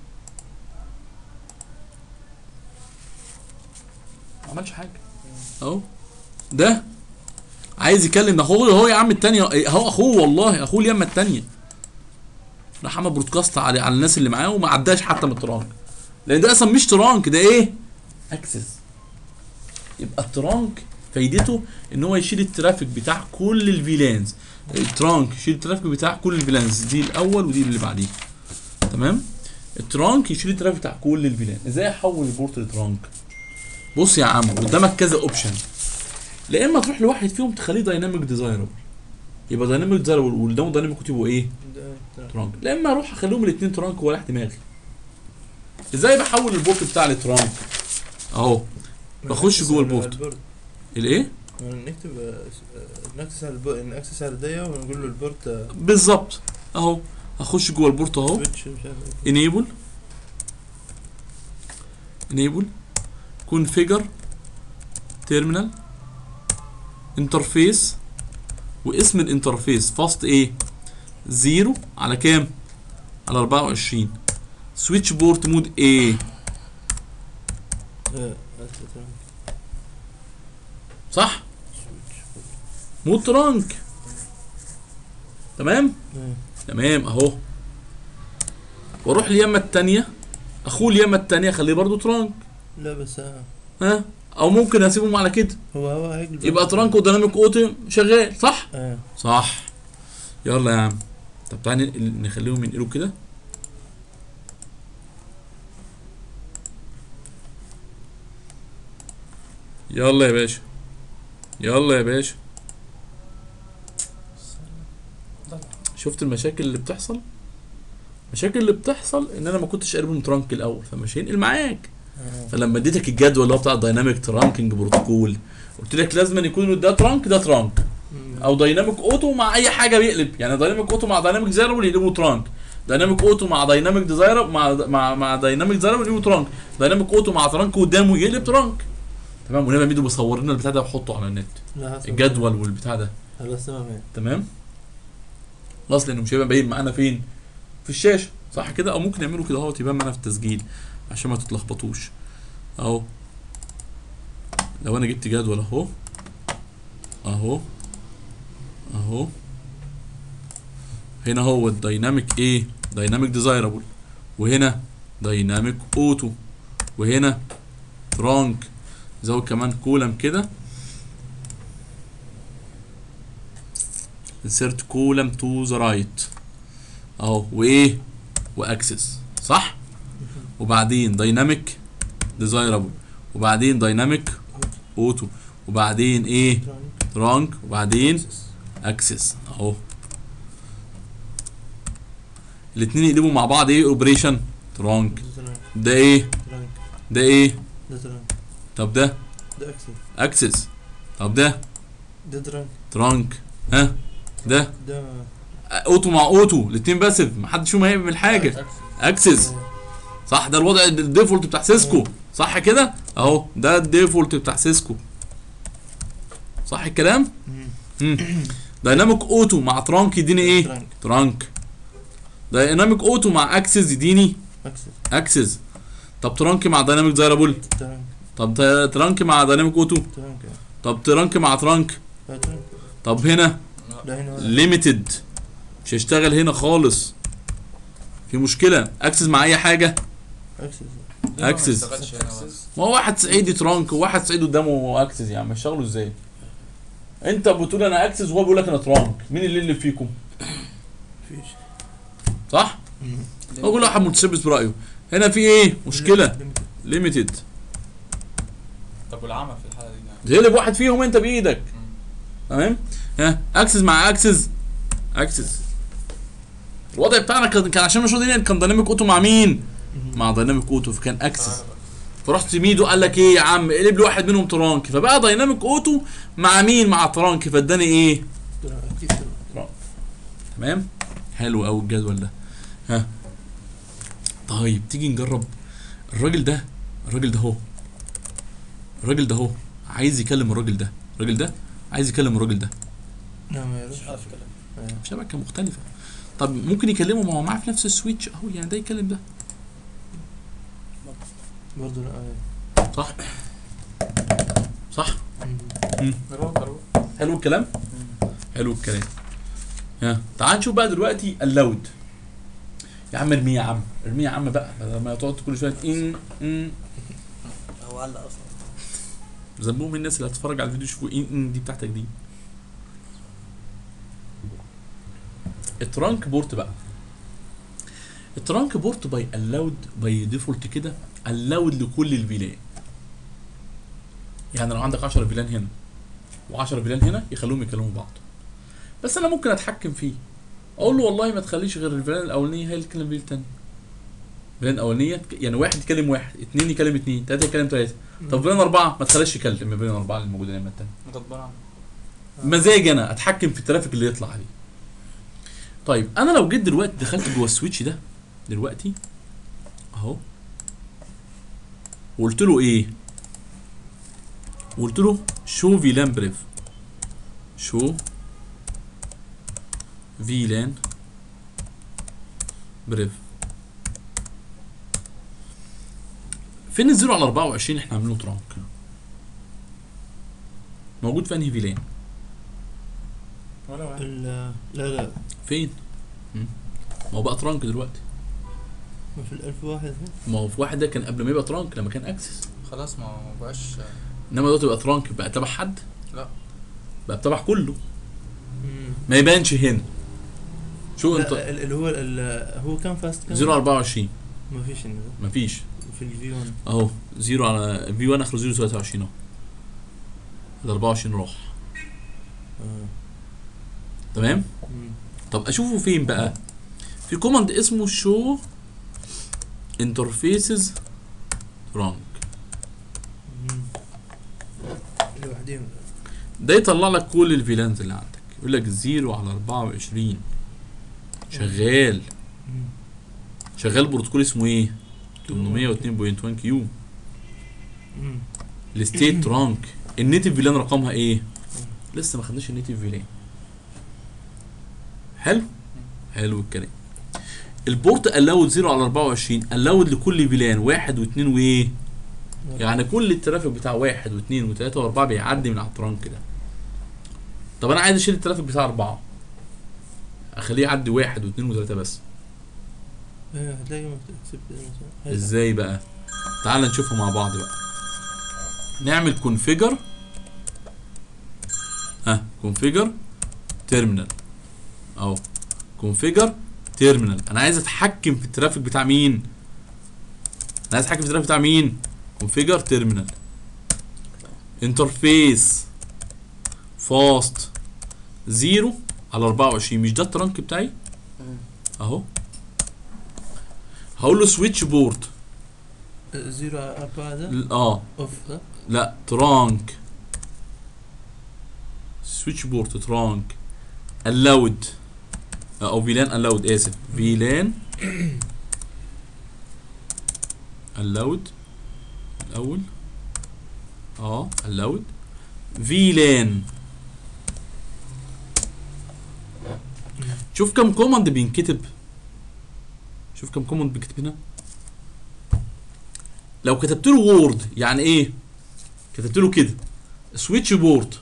ما عملش حاجه اهو ده عايز يكلم ده اخوه اهو يا عم التانية اهو اخوه والله اخوه اليمه التانية راح عمل برودكاست على على الناس اللي معاه وما عداش حتى من الترانك لان ده اصلا مش ترانك ده ايه اكسس يبقى الترانك فايدته ان هو يشيل الترافيك بتاع كل الفيلانز الترانك يشيل الترافيك بتاع كل الفيلانز دي الاول ودي اللي بعديه تمام الترانك يشيل الترافيك بتاع كل الفيلان ازاي احول البورت لترانك بص يا عم قدامك كذا اوبشن لا اما تروح لواحد فيهم تخليه دايناميك ديزايربل يبقى دايناميك ديزايربل والقدامه دايناميك يبقوا ايه ده ده. ترانك لا اما اروح اخليهم الاثنين ترانك ولا دماغي ازاي بحول البورت بتاع لترانك اهو بخش نكسس جوه على البورت. البورد. الايه نكتب آه، آه، نكسس على البورت نكسس على دي ونقول له البورت آه، بالظبط اهو اخش جوه البورت اهو سويتش مش عارف ايه انيبل انيبل كونفيجر تيرمينال انترفيس واسم الانترفيس فاست ايه زيرو على كام على 24 سويتش بورت مود ايه آه، أكسس ترانك. صح سويتش مود ترانك تمام آه. تمام اهو واروح اليمه التانية اخوه اليمه التانية خليه برضو ترانك لا بس آه، ها او ممكن اسيبهم على كده هو هو هيك البورت. يبقى ترانك وديناميك اوتو شغال صح اه صح يلا يا عم طب تعالى ننقل- نخليهم ينقلوا كده يلا يا باشا يلا يا باشا شفت المشاكل اللي بتحصل المشاكل اللي بتحصل ان انا ما كنتش قارب من ترانك الاول فمش هينقل معاك آه. فلما اديتك الجدول اللي هو بتاع دايناميك ترانكينج بروتوكول قلت لك لازم أن يكون ده ترانك ده ترانك مم. او دايناميك اوتو مع اي حاجه بيقلب يعني دايناميك اوتو مع دايناميك ديزايربل يقلبوا ترانك دايناميك اوتو مع دايناميك ديزايربل مع مع مع دايناميك ديزايربل يقلبوا ترانك دايناميك اوتو مع ترانك قدامه يقلب ترانك تمام ونبقى ميدو بيصور لنا البتاع ده وحطه على النت لا حسب. الجدول والبتاع ده خلاص تمام يعني. تمام خلاص لانه مش هيبقى باين معانا فين في الشاشه صح كده او ممكن يعملوا كده اهوت يبان معانا في التسجيل عشان ما تتلخبطوش اهو لو انا جبت جدول اهو اهو اهو هنا هو الدايناميك ايه دايناميك ديزايربل وهنا دايناميك اوتو وهنا ترانك زود كمان كولم كده insert column to the right اهو وايه واكسس صح وبعدين دايناميك ديزايربل وبعدين دايناميك اوتو وبعدين ايه ترانك. ترانك وبعدين أكسس. اكسس اهو الاثنين يقلبوا مع بعض ايه اوبريشن ترانك ده ترانك. ده ايه ترانك. ده ايه ده ترانك. طب ده ده اكسس اكسس طب ده ده ترانك. ترانك ها ده ده اوتو مع اوتو الاثنين باسف محدش فيهم هيعمل حاجه اكسس صح ده الوضع الديفولت بتاع سيسكو صح كده اهو ده الديفولت بتاع سيسكو صح الكلام مم. مم. دايناميك اوتو مع ترانك يديني ايه ترانك. ترانك دايناميك اوتو مع اكسس يديني اكسس اكسس طب ترانك مع دايناميك دايرابل ترانك. طب تا- ترانك مع دايناميك اوتو ترانك. طب ترانك مع ترانك آه، ترانك. طب هنا لا هنا ولا. ليميتد مش هيشتغل هنا خالص في مشكله اكسس مع اي حاجه اكسس ليه ما أكسس. بيشتغلش هنا بس؟ ما هو واحد صعيدي ترانك وواحد صعيدي قدامه اكسس يعني هيشتغلوا ازاي انت بتقول انا اكسس وهو بيقول لك انا ترانك مين اللي اللي فيكم مفيش صح مم. هو كل واحد متشبث برايه هنا في ايه مشكله Limited. ليميتد طب والعمل في الحاله دي يعني تقلب واحد فيهم انت بايدك مم. تمام ها اكسس مع اكسس اكسس الوضع بتاعنا كان كان عشان مش راضي كان دايناميك اوتو مع مين مم. مع دايناميك اوتو فكان اكسس تعالى بقى. فرحت ميدو قال لك ايه يا عم قلب لي واحد منهم ترانك فبقى دايناميك اوتو مع مين مع ترانك فاداني ايه اكيد طبعا. تمام حلو قوي الجدول ده ها طيب تيجي نجرب الراجل ده الراجل ده هو الراجل ده هو عايز يكلم الراجل ده الراجل ده عايز يكلم الراجل ده لا ما يعرفش مش عارف كلام آه. شبكه مختلفه طب ممكن يكلمه ما هو معاه في نفس السويتش اهو يعني ده يكلم ده برضه لا آه. صح صح مم. نروح نروح حلو الكلام حلو الكلام ها تعال نشوف بقى دلوقتي اللود يا عم ارميه يا عم ارميه يا عم بقى بدل ما تقعد كل شويه ان ان هو علق اصلا ذنبهم الناس اللي هتتفرج على الفيديو يشوفوا ان ان دي بتاعتك دي الترانك بورت بقى الترانك بورت باي الاود باي ديفولت كده الاود لكل الفيلان يعني لو عندك 10 فيلان هنا و10 فيلان هنا يخلوهم يكلموا بعض بس انا ممكن اتحكم فيه اقول له والله ما تخليش غير الفيلان الاولانيه هي اللي تكلم الفيلان الثانيه فيلان الاولانيه تك- يعني واحد يكلم واحد اثنين يكلم اثنين ثلاثه يكلم ثلاثه طب فيلان اربعه ما تخليش يكلم فيلان اربعه اللي موجودين هنا الثانيه غضبان عنه مزاج انا اتحكم في الترافيك اللي يطلع عليه طيب انا لو جيت دلوقتي دخلت جوه السويتش ده دلوقتي اهو وقلت له ايه وقلت له شو فيلان بريف شو فيلان بريف فين الزيرو على 24 احنا عاملينه ترانك موجود في انهي فيلان ولا واحد ال- لا لا فين؟ مم. ما هو بقى ترانك دلوقتي ما في الألف واحد هنا ما هو في واحد ده كان قبل ما يبقى ترانك لما كان اكسس خلاص ما ما بقاش انما دلوقتي بقى ترانك بقى تبع حد لا. بقى تبع كله مم. ما يبانش هنا شو لا انت ال- اللي هو ال- هو كام فاست كام 0 24 ما فيش إنه ده. مفيش في الفي 1 اهو 0 على في 1 اخره 0 23 اهو ال 24 راح اه تمام مم. طب اشوفه فين بقى في كوماند اسمه شو انترفيسز ترانك مم. لوحدهم ده يطلع لك كل الفيلانز اللي عندك يقول لك 0 على 24 شغال مم. شغال بروتوكول اسمه ايه 802.1 كيو مم. الستيت ترانك النيتف فيلان رقمها ايه لسه ما خدناش النيتف فيلان حلو حلو الكلام البورت الاود 0 على 24 الاود لكل فيلان واحد واثنين وايه يعني كل الترافيك بتاع واحد واثنين وثلاثة واربعة بيعدي من على الترانك ده طب انا عايز اشيل الترافيك بتاع اربعة اخليه يعدي واحد واثنين وثلاثة بس ايوه هتلاقي مكتوب اكسبت مثلا هي- ازاي بقى تعال نشوفها مع بعض بقى نعمل كونفيجر ها كونفيجر تيرمينال اهو كونفيجر تيرمينال انا عايز اتحكم في الترافيك بتاع مين انا عايز اتحكم في الترافيك بتاع مين كونفيجر تيرمينال انترفيس فاست زيرو على 24 مش ده الترانك بتاعي مم. اهو هقول له سويتش بورد زيرو على أربعة ده ل- اه اوف ده لا ترانك سويتش بورد ترانك الاود او فيلان الاود اسف فيلان الاود الاول اه الاود فيلان شوف كم كوماند بينكتب شوف كم كوماند بينكتب هنا لو كتبت له وورد يعني ايه كتبت له كده سويتش بورد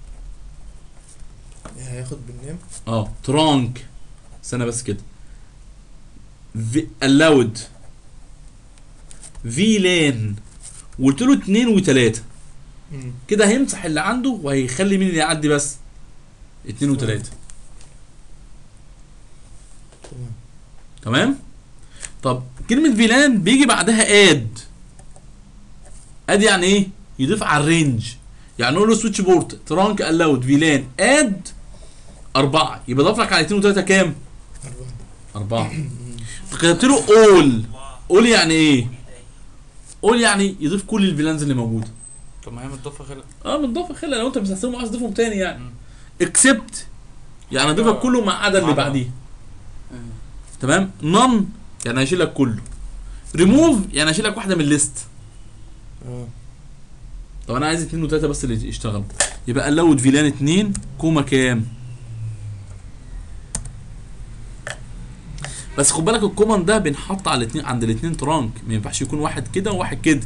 هياخد بالنيم اه ترانك استنى بس كده في الاود في لان وقلت له اتنين وتلاته مم. كده هيمسح اللي عنده وهيخلي مين اللي يعدي بس اتنين وتلاته تمام تمام طب كلمة فيلان بيجي بعدها اد اد يعني ايه يضيف على الرينج يعني نقول له سويتش بورت ترانك الاود فيلان اد أربعة يبقى ضاف لك على اتنين وتلاتة كام؟ أربعة أربعة كتبت له اول اول يعني ايه؟ اول يعني يضيف كل الفيلانز اللي موجودة طب ما هي متضافه خلق اه متضاف خلى لو انت مسحتهم وعايز تضيفهم تاني يعني مم. اكسبت يعني اضيفك كله ما عدا اللي عدا. بعديه تمام نون يعني هيشيل لك كله ريموف يعني هيشيل لك واحده من الليست اه طب انا عايز اتنين وتلاته بس اللي يشتغلوا يبقى الاود فيلان اتنين كوما كام بس خد بالك الكومن ده بينحط على الاتنين عند الاتنين ترانك ما ينفعش يكون واحد كده وواحد كده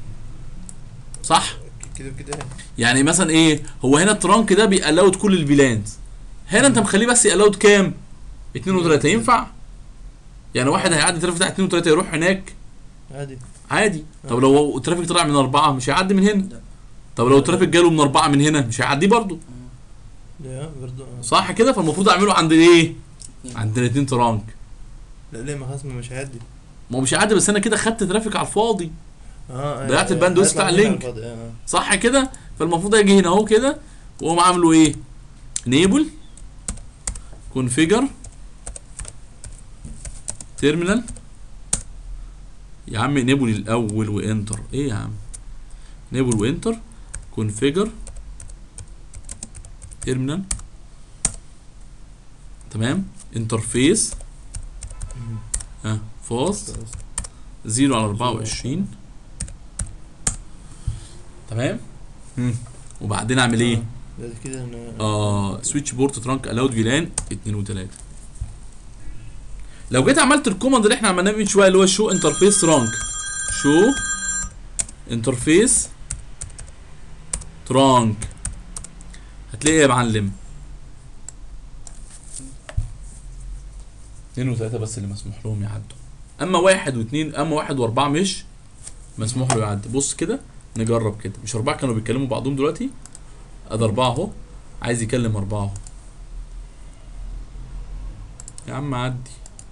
صح كده كده يعني مثلا ايه هو هنا الترانك ده بيألاود كل الفيلانز هنا انت مخليه بس يألاود كام اتنين وتلاته ينفع يعني واحد هيعدي ترافيك بتاع اتنين وتلاته يروح هناك عادي عادي طب لو الترافيك طلع من اربعه مش هيعدي من هنا لا. طب لو الترافيك جاله من اربعه من هنا مش هيعدي برضه لا برضه اه صح كده فالمفروض اعمله عند ايه عند الاثنين ترانك لا ليه ما خلاص ما مش هيعدي ما هو مش هيعدي بس انا كده خدت ترافيك على الفاضي اه ضيعت الباند دوست هيطلع على منها اللينك. الفاضي، اه صح كده فالمفروض اجي هنا اهو كده واقوم عامله ايه نيبل كونفيجر تيرمينال يا عم نيبل الاول وانتر ايه يا عم نيبل وانتر كونفيجر تيرمينال تمام انترفيس مم. ها فاست خلاص. 0 على 24 تمام مم. وبعدين اعمل ايه بعد كده انا اه سويتش بورت ترانك الاود فيلان 2 و3 لو جيت عملت الكوماند اللي احنا عملناه من شويه اللي هو شو انترفيس ترانك شو انترفيس ترانك هتلاقي إيه يا معلم اتنين وتلاته بس اللي مسموح لهم يعدوا اما واحد واثنين اما واحد واربعه مش مسموح له يعدي بص كده نجرب كده مش اربعه كانوا بيتكلموا بعضهم دلوقتي ادي اربعه اهو عايز يكلم اربعه اهو يا عم عدي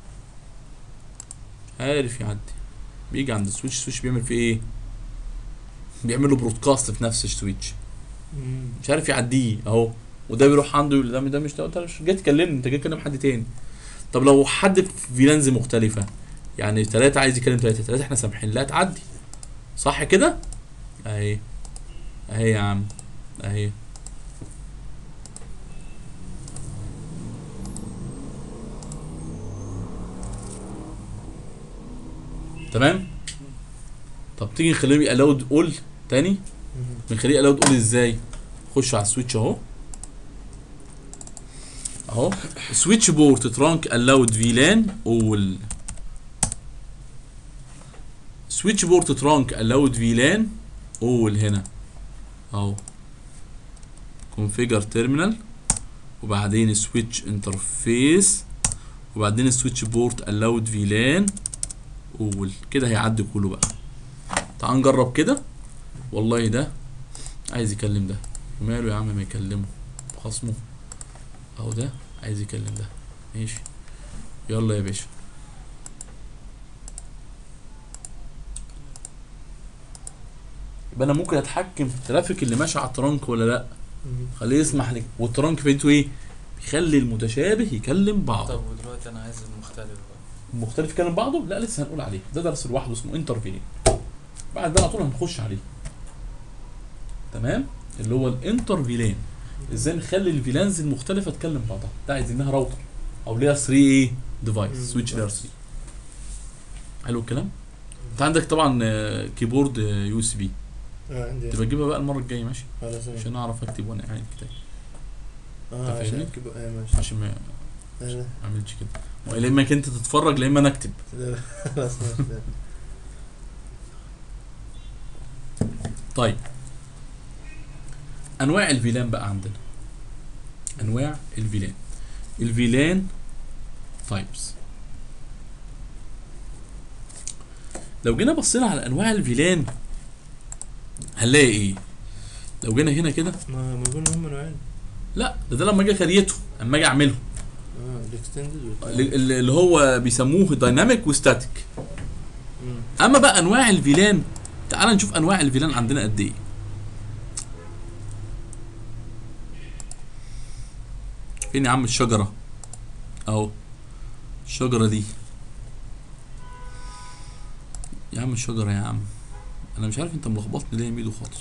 عارف يعدي بيجي عند السويتش السويتش بيعمل فيه ايه بيعمل له برودكاست في نفس السويتش مم. مش عارف يعديه اهو وده بيروح عنده يقول ده ده مش ده انت مش جاي تكلمني انت جاي تكلم حد تاني طب لو حد في فيلانز مختلفة يعني ثلاثة عايز يكلم ثلاثة ثلاثة احنا سامحين لا تعدي صح كده؟ اهي اهي يا عم اهي تمام؟ طب تيجي نخليهم يقلود اول تاني مم. بنخليه الاود اول ازاي خش على السويتش اهو اهو سويتش بورت ترانك الاود فيلان اول سويتش بورت ترانك الاود فيلان اول هنا اهو كونفيجر تيرمينال وبعدين سويتش انترفيس وبعدين سويتش بورت الاود فيلان اول كده هيعدي كله بقى تعال نجرب كده والله ده عايز يكلم ده وماله يا عم ما يكلمه خصمه اهو ده عايز يكلم ده ماشي يلا يا باشا يبقى انا ممكن اتحكم في الترافيك اللي ماشي على الترانك ولا لا مم. خليه يسمح لي والترانك فايدته ايه بيخلي المتشابه يكلم بعضه طب ودلوقتي انا عايز المختلف بقى المختلف يكلم بعضه لا لسه هنقول عليه ده درس لوحده اسمه انترفيلين بعد ده على طول هنخش عليه تمام اللي هو الانترفيلين ازاي نخلي الفيلانز المختلفه تكلم بعضها ده عايزينها راوتر او ليها 3 ايه ديفايس مم. سويتش لير 3 حلو الكلام انت عندك طبعا آه، كيبورد يو اس بي اه عندي تبقى تجيبها بقى المره الجايه ماشي خلاص ماشي. عشان اعرف اكتب وانا قاعد كده اه أنت فاهمني؟ عشان كده ايه ماشي عشان ما لا، لا، ما اعملش كده ما يا اما انت تتفرج لا اما انا اكتب لا، خلاص ماشي لا. طيب انواع الفيلان بقى عندنا انواع الفيلان الفيلان تايبس لو جينا بصينا على انواع الفيلان هنلاقي ايه لو جينا هنا كده ما ما يكون هم نوعين لا ده, ده لما اجي كريته اما اجي اعمله اه الاكستندد اللي اللي هو بيسموه دايناميك وستاتيك اما بقى انواع الفيلان تعال نشوف انواع الفيلان عندنا قد ايه فين يا عم الشجره اهو الشجره دي يا عم الشجره يا عم انا مش عارف انت ملخبطني ليه يا ميدو خالص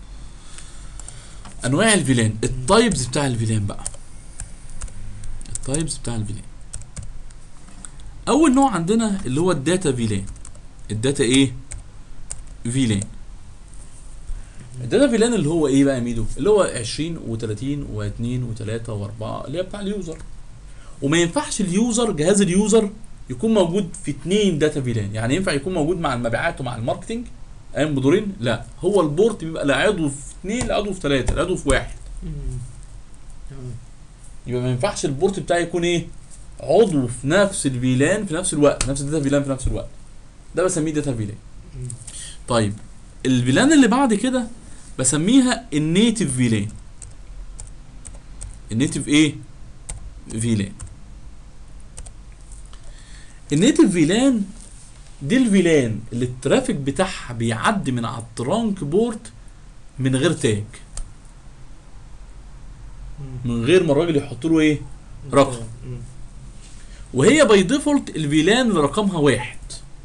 انواع الفيلان التايبز بتاع الفيلان بقى التايبز بتاع الفيلان اول نوع عندنا اللي هو الداتا فيلان الداتا ايه فيلان الداتا فيلان اللي هو ايه بقى يا ميدو اللي هو 20 و30 و2 و3 و4 اللي هي بتاع اليوزر وما ينفعش اليوزر جهاز اليوزر يكون موجود في اتنين داتا فيلان يعني ينفع يكون موجود مع المبيعات ومع الماركتنج ايام بدورين لا هو البورت بيبقى لا عضو في اتنين لا عضو في ثلاثه لا عضو في واحد يبقى ما ينفعش البورت بتاعي يكون ايه عضو في نفس الفيلان في نفس الوقت نفس الداتا فيلان في نفس الوقت ده بسميه داتا فيلان طيب الفيلان اللي بعد كده بسميها النيتف فيلان النيتف ايه فيلان النيتف فيلان دي الفيلان اللي الترافيك بتاعها بيعدي من على الترانك بورت من غير تاج من غير ما الراجل يحط له ايه رقم. وهي باي ديفولت الفيلان اللي رقمها واحد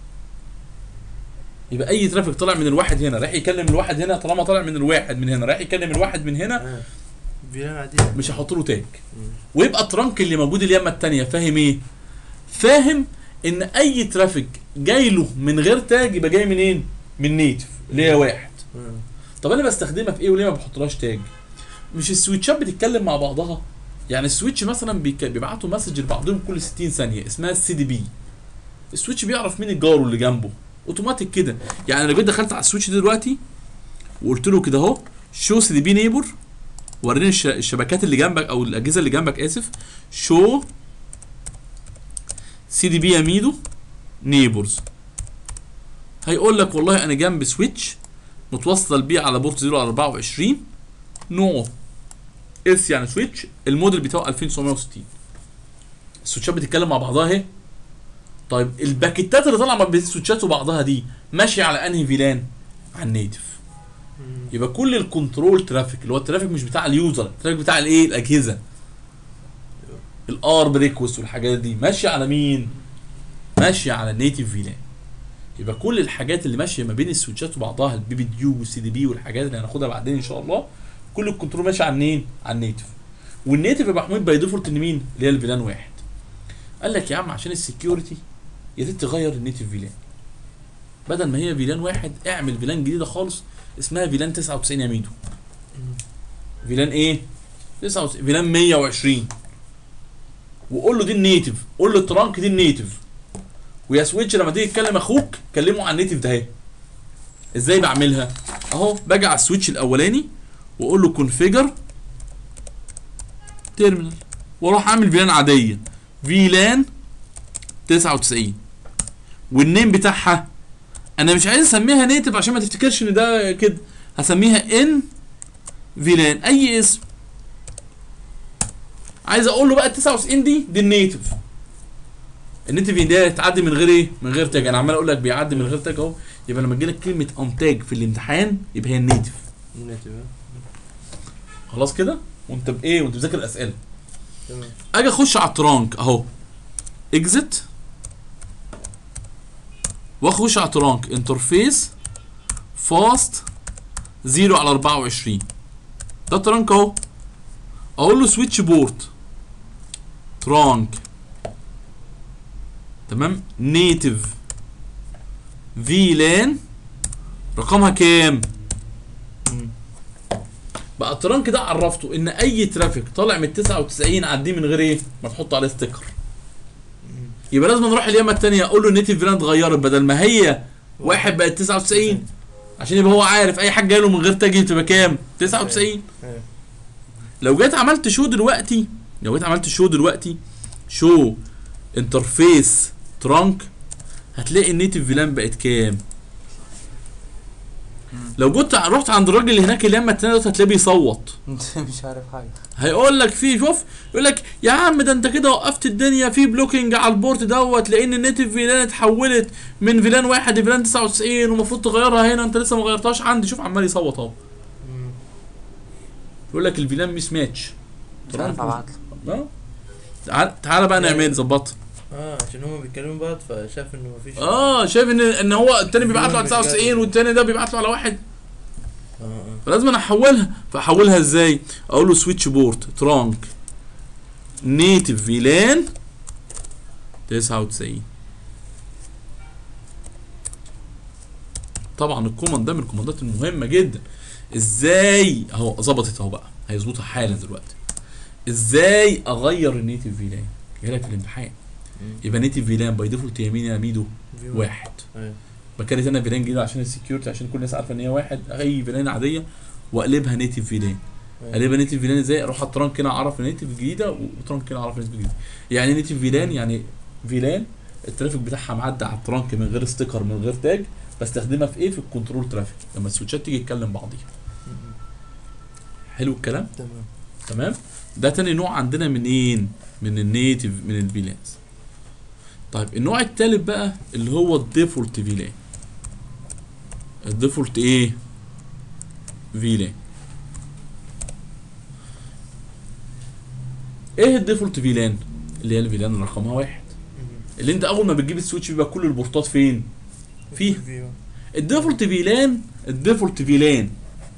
يبقى اي ترافيك طالع من الواحد هنا رايح يكلم الواحد هنا طالما طالع من الواحد من هنا رايح يكلم الواحد من هنا فيلان عادية مش هحط له تاج ويبقى الترانك اللي موجود اليمه التانية فاهم ايه فاهم ان اي ترافيك جاي له من غير تاج يبقى جاي منين من نيتف اللي هي واحد طب انا بستخدمها في ايه وليه ما بحطلهاش تاج مش السويتشات بتتكلم مع بعضها يعني السويتش مثلا بيك- بيبعتوا مسج لبعضهم كل 60 ثانيه اسمها السي دي بي السويتش بيعرف مين الجار اللي جنبه اوتوماتيك كده يعني انا جيت دخلت على السويتش ده دلوقتي وقلت له كده اهو شو سي دي بي نيبر وريني الش- الشبكات اللي جنبك او الاجهزه اللي جنبك اسف شو سي دي بي يا ميدو نيبرز هيقول لك والله انا جنب سويتش متوصل بيه على بورت 0 على 24 نوعه اس يعني سويتش الموديل بتاعه 2960 السويتشات بتتكلم مع بعضها اهي طيب الباكيتات اللي طالعه ما بين السويتشات وبعضها دي ماشيه على انهي فيلان على النيتف يبقى كل الكنترول ترافيك اللي هو الترافيك مش بتاع اليوزر الترافيك بتاع الايه الاجهزه الار بريكوست والحاجات دي ماشيه على مين ماشيه على النيتف فيلان يبقى كل الحاجات اللي ماشيه ما بين السويتشات وبعضها البي بي ديو والسي دي بي والحاجات اللي هناخدها بعدين ان شاء الله كل الكنترول ماشي على منين على النيتف والنيتف يا محمود باي ديفولت ان مين اللي هي الفيلان واحد قال لك يا عم عشان السكيورتي يا ريت تغير النيتف فيلان بدل ما هي فيلان واحد اعمل فيلان جديده خالص اسمها فيلان 99 يا ميدو فيلان ايه 99 فيلان 120 وقول له دي النيتف قول له الترانك دي النيتف ويا سويتش لما تيجي تكلم اخوك كلمه على النيتف ده اهي ازاي بعملها اهو باجي على السويتش الاولاني واقول له كونفيجر تيرمينال واروح اعمل فيلان عاديه فيلان 99 والنيم بتاعها انا مش عايز اسميها نيتف عشان ما تفتكرش ان ده كده هسميها ان فيلان اي اسم عايز اقول له بقى ال 99 دي دي النيتف النيتف دي تعدي من غير ايه من غير تاج انا عمال اقول لك بيعدي من غير تاج اهو يبقى لما تجيلك كلمه انتاج في الامتحان يبقى هي النيتف نيتف خلاص كده وانت بايه وانت بتذاكر الاسئله تمام اجي اخش على الترانك اهو اكزت واخش على الترانك انترفيس فاست 0 على 24 ده الترانك اهو اقول له سويتش بورت ترانك تمام نيتف فيلان رقمها كام مم. بقى الترانك ده عرفته ان اي ترافيك طالع من 99 عديه من غير ايه ما تحط عليه ستيكر يبقى لازم نروح اليمه الثانيه اقول له النيتف فيلان اتغيرت بدل ما هي واحد بقت 99 عشان يبقى هو عارف اي حاجه جايله من غير تاج تبقى كام 99 أيوة. لو جيت عملت شو دلوقتي لو جيت عملت شو دلوقتي شو انترفيس ترانك هتلاقي النيتف فيلان بقت كام لو كنت رحت عند الراجل اللي هناك اليمه التانية دوت هتلاقيه بيصوت مش عارف حاجه هيقول لك في شوف يقول لك يا عم ده انت كده وقفت الدنيا في بلوكينج على البورت دوت لان النيتف فيلان اتحولت من فيلان واحد لفيلان 99 ومفروض تغيرها هنا انت لسه ما غيرتهاش عندي شوف عمال يصوت اهو مم. يقول لك الفيلان ميس ماتش مش عارف ابعت له اه تعال تعالى بقى نعمل ظبطها اه عشان هما بيتكلموا بعض فشاف انه مفيش اه شايف ان ان هو التاني بيبعت له على مش جاي. 99 والتاني ده بيبعت له على واحد اه اه فلازم انا احولها فاحولها ازاي اقول له سويتش بورت ترانك نيتف فيلان 99 طبعا الكوماند ده من الكوماندات المهمه جدا ازاي اهو ظبطت اهو بقى هيظبطها حالا دلوقتي ازاي اغير النيتف فيلان جاي لك في الامتحان مم. يبقى نيتف فيلان باي ديفولت يمين يا ميدو في واحد ايوه بكرت انا فيلان جديد عشان السكيورتي عشان كل الناس عارفه ان هي واحد اي فيلان عاديه واقلبها نيتف فيلان أيوة. اقلبها نيتف فيلان ازاي اروح على الترانك هنا اعرف نيتف جديده وترانك هنا اعرف نيتف جديده يعني نيتف فيلان يعني فيلان الترافيك بتاعها معدي على الترانك من غير ستيكر من غير تاج بستخدمها في ايه في الكنترول ترافيك لما السويتشات تيجي تكلم بعضيها مم. حلو الكلام تمام تمام ده تاني نوع عندنا منين من النيتف من الفيلانز طيب النوع التالت بقى اللي هو الديفولت فيلان الديفولت ايه فيلان ايه الديفولت فيلان اللي هي الفيلان اللي رقمها واحد مم. اللي انت اول ما بتجيب السويتش بيبقى كل البورتات فين فيه في الديفولت فيلان الديفولت فيلان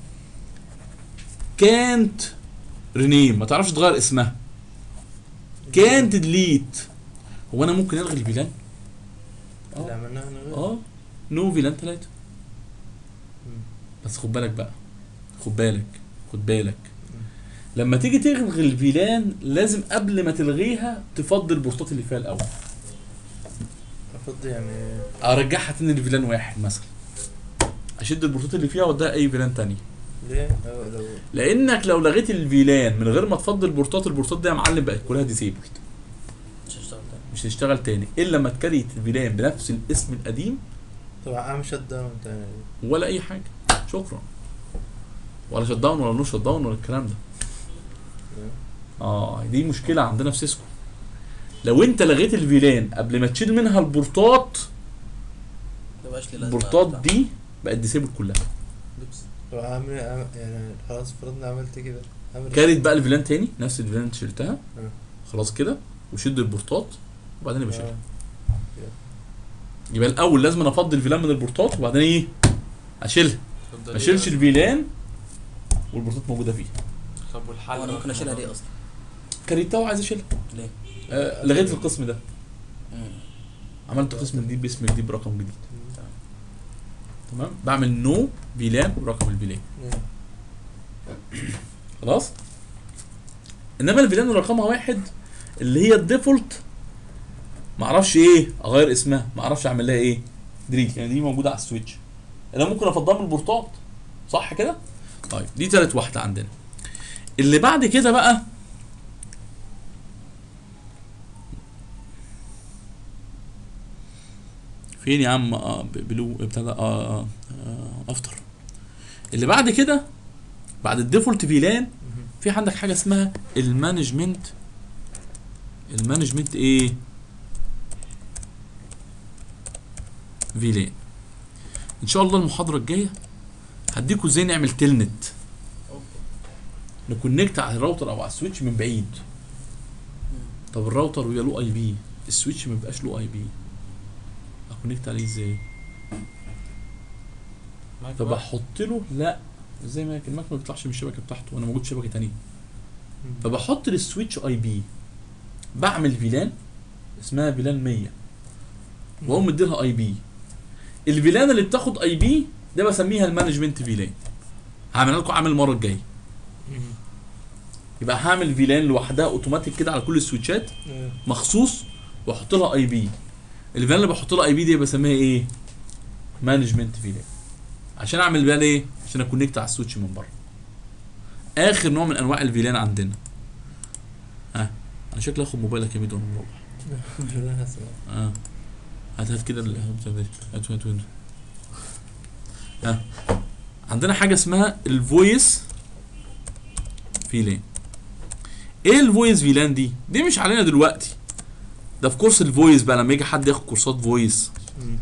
كانت رينيم ما تعرفش تغير اسمها كانت ديليت هو انا ممكن الغي الفيلان اللي اه عملناها انا غير اه نو فيلان ثلاثة مم. بس خد بالك بقى خد بالك خد بالك لما تيجي تلغي الفيلان لازم قبل ما تلغيها تفضي البورتات اللي فيها الاول افضل يعني ارجعها تاني لفيلان واحد مثلا اشد البورتات اللي فيها واديها اي فيلان تاني ليه أو لو لانك لو لغيت الفيلان من غير ما تفضي البورتات البورتات دي يا معلم بقت كلها ديسيبلد مش هشتغل تاني مش هتشتغل تاني الا لما تكريت الفيلان بنفس الاسم القديم طب اعمل شت داون تاني ولا اي حاجه شكرا ولا شت داون ولا نو شت داون ولا الكلام ده اه دي مشكله عندنا في سيسكو لو انت لغيت الفيلان قبل ما تشيل منها البورتات مبقاش لي لازمه البورتات دي بقت ديسيبل كلها لبس طب اعمل أعمل- يعني خلاص فرضنا عملت كده اعمل كارت بقى الفيلان تاني نفس الفيلان اللي شلتها آه. خلاص كده وشد البورتات وبعدين يبقى شيلها آه. يبقى الاول لازم أنا افضي الفيلان من البورتات وبعدين ايه اشيلها ما اشيلش الفيلان والبورتات موجوده فيه طب والحل هو انا ممكن اشيلها دي اصلا كريتها وعايز اشيلها ليه؟ آه لغيت القسم ده مم. عملت قسم جديد باسم جديد برقم جديد تمام بعمل نو فيلان برقم الفيلان آه. خلاص انما الفيلان اللي رقمها واحد اللي هي الديفولت معرفش ايه اغير اسمها معرفش اعمل لها ايه دريت يعني دي موجوده على السويتش انا ممكن افضلها من البورتات صح كده طيب دي تالت واحده عندنا اللي بعد كده بقى فين يا عم آه ب- بلو بتاع ده آه آه آه افتر اللي بعد كده بعد الديفولت فيلان مم. في عندك حاجه اسمها المانجمنت المانجمنت ايه فيلان ان شاء الله المحاضره الجايه هديكوا ازاي نعمل تلنت نكونكت على الراوتر او على السويتش من بعيد طب الراوتر ويا له اي بي السويتش ما بيبقاش له اي بي اكونكت عليه ازاي طب احط له لا ازاي ما الماك ما بيطلعش من الشبكه بتاعته وانا موجود في شبكه تانية فبحط للسويتش اي بي بعمل فيلان اسمها فيلان 100 واقوم مديلها اي بي الفيلان اللي بتاخد اي بي ده بسميها المانجمنت فيلان هعملها لكم عامل المره الجايه مم. يبقى هعمل فيلان لوحدها اوتوماتيك كده على كل السويتشات آه. مخصوص واحط لها اي بي الفيلان اللي بحط لها اي بي دي بسميها ايه مانجمنت فيلان عشان اعمل بيها ايه عشان اكونكت على السويتش من بره اخر نوع من انواع الفيلان عندنا ها انا شكلي اخد موبايلك يا ميدو وانا مروح أنا هسمع. اه هات هات كده ال- هات هات هات هات. ها عندنا حاجه اسمها الفويس فيلان ايه الفويس فيلان دي دي مش علينا دلوقتي ده في كورس الفويس بقى لما يجي حد ياخد كورسات فويس مم.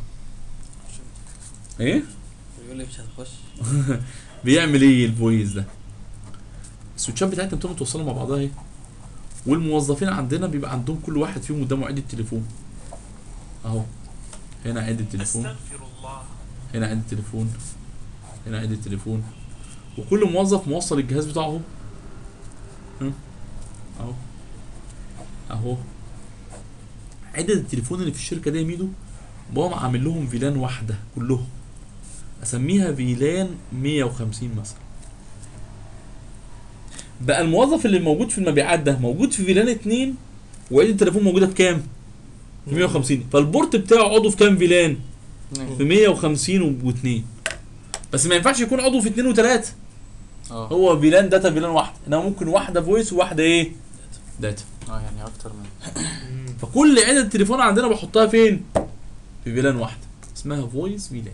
ايه بيقول لي مش هتخش بيعمل ايه الفويس ده السويتشات بتاعتنا بتبقى متوصله مع بعضها اهي والموظفين عندنا بيبقى عندهم كل واحد فيهم قدامه عده تليفون اهو هنا عده تليفون استغفر الله هنا عده تليفون هنا عده تليفون وكل موظف موصل الجهاز بتاعه اهو هم؟ اهو اهو عدد التليفون اللي في الشركه دي يا ميدو بقوم عامل لهم فيلان واحده كلهم اسميها فيلان 150 مثلا بقى الموظف اللي موجود في المبيعات ده موجود في فيلان 2 وعدد التليفون موجوده في كام؟ في 150 فالبورت بتاعه عضو في كام فيلان؟ في 150 و2 بس ما ينفعش يكون عضو في 2 و3 اه هو فيلان داتا فيلان واحده انما ممكن واحده فويس وواحده ايه؟ داتا اه يعني اكتر من مم. فكل عدد التليفون عندنا بحطها فين؟ في فيلان واحده اسمها فويس فيلان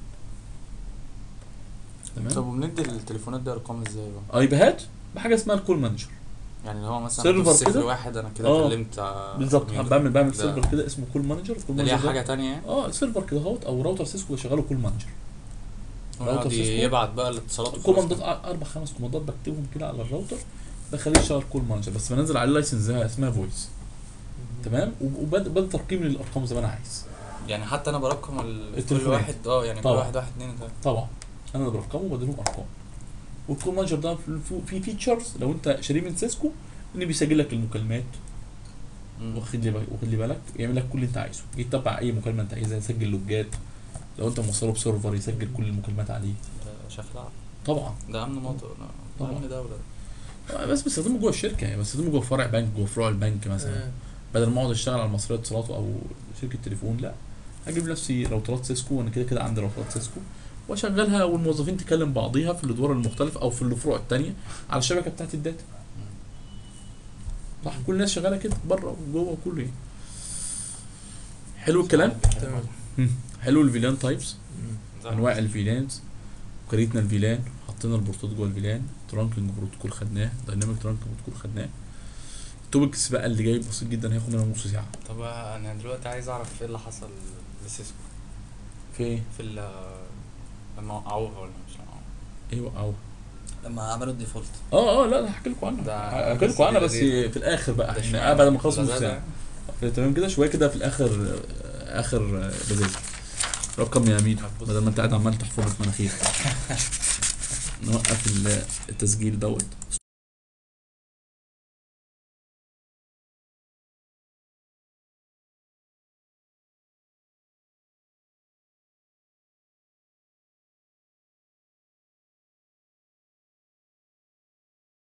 طب تمام وبندي التليفونات دي ارقام ازاي بقى؟ ايباد بحاجه اسمها الكول مانجر يعني اللي هو مثلا سيرفر دوس صفر كده؟ واحد انا كده اه. كلمت آه، بالظبط مين؟ بعمل بعمل ده- سيرفر كده اسمه كول مانجر الكول ده ليها مانجر ده- حاجه تانية يعني؟ اه سيرفر كده اهوت او راوتر سيسكو بشغله كول مانجر راوتر يقعد سيسكو. يبعت بقى الاتصالات وخلاص كوماندات كده. اربع خمس كوماندات بكتبهم كده على الراوتر بخليه يشتغل كول مانجر بس بنزل عليه لايسنس اسمها فويس تمام وبدا ترقيم للارقام زي ما انا عايز يعني حتى انا برقم ال- كل التليفونات. واحد اه يعني كل طبعا. واحد واحد اتنين تلاته طبعا انا اللي برقمه وبديلهم ارقام والكول مانجر ده في- في فيتشرز لو انت شاريه من سيسكو ان بيسجل لك المكالمات مم. واخد لي بالك واخد لي بالك يعمل لك كل اللي انت عايزه يتبع اي مكالمه انت عايزها يسجل لوجات لو انت موصله بسيرفر يسجل كل المكالمات عليه ده شكلها طبعا ده امن موطن ده طبعا. امن دوله بس بستخدمه جوه الشركه يعني بستخدمه جوه فرع بنك جوه فروع البنك مثلا آه. بدل ما اقعد اشتغل على مصرية اتصالات او شركه تليفون لا اجيب نفسي راوترات سيسكو وانا كده كده عندي راوترات سيسكو واشغلها والموظفين تكلم بعضيها في الادوار المختلفه او في الفروع التانية على الشبكه بتاعت الداتا صح كل الناس شغاله كده بره وجوه وكله يعني حلو الكلام تمام حلو الفيلان تايبس مم. انواع الفيلانز وكريتنا الفيلان حطينا البورتات جوه الفيلان ترانكينج بروتوكول خدناه دايناميك ترانكينج بروتوكول خدناه التوبكس بقى اللي جاي بسيط جدا هياخد مننا نص ساعه طب انا دلوقتي عايز اعرف ايه اللي حصل لسيسكو في ايه؟ في ال لما وقعوها ولا مش وقعوها ايه وقعوه لما عملوا الديفولت اه اه لا هحكي لكم عنها ده هحكي لكم عنها بس لذيذ. في الاخر بقى ده يعني اشمعنى؟ بعد ما نخلص ده نص ده ساعه ده؟ تمام كده شويه كده في الاخر آه، اخر آه، لذيذ رقم يا ميدو هتبص. بدل ما انت قاعد عمال تحفر في مناخيرك نوقف ال- التسجيل دوت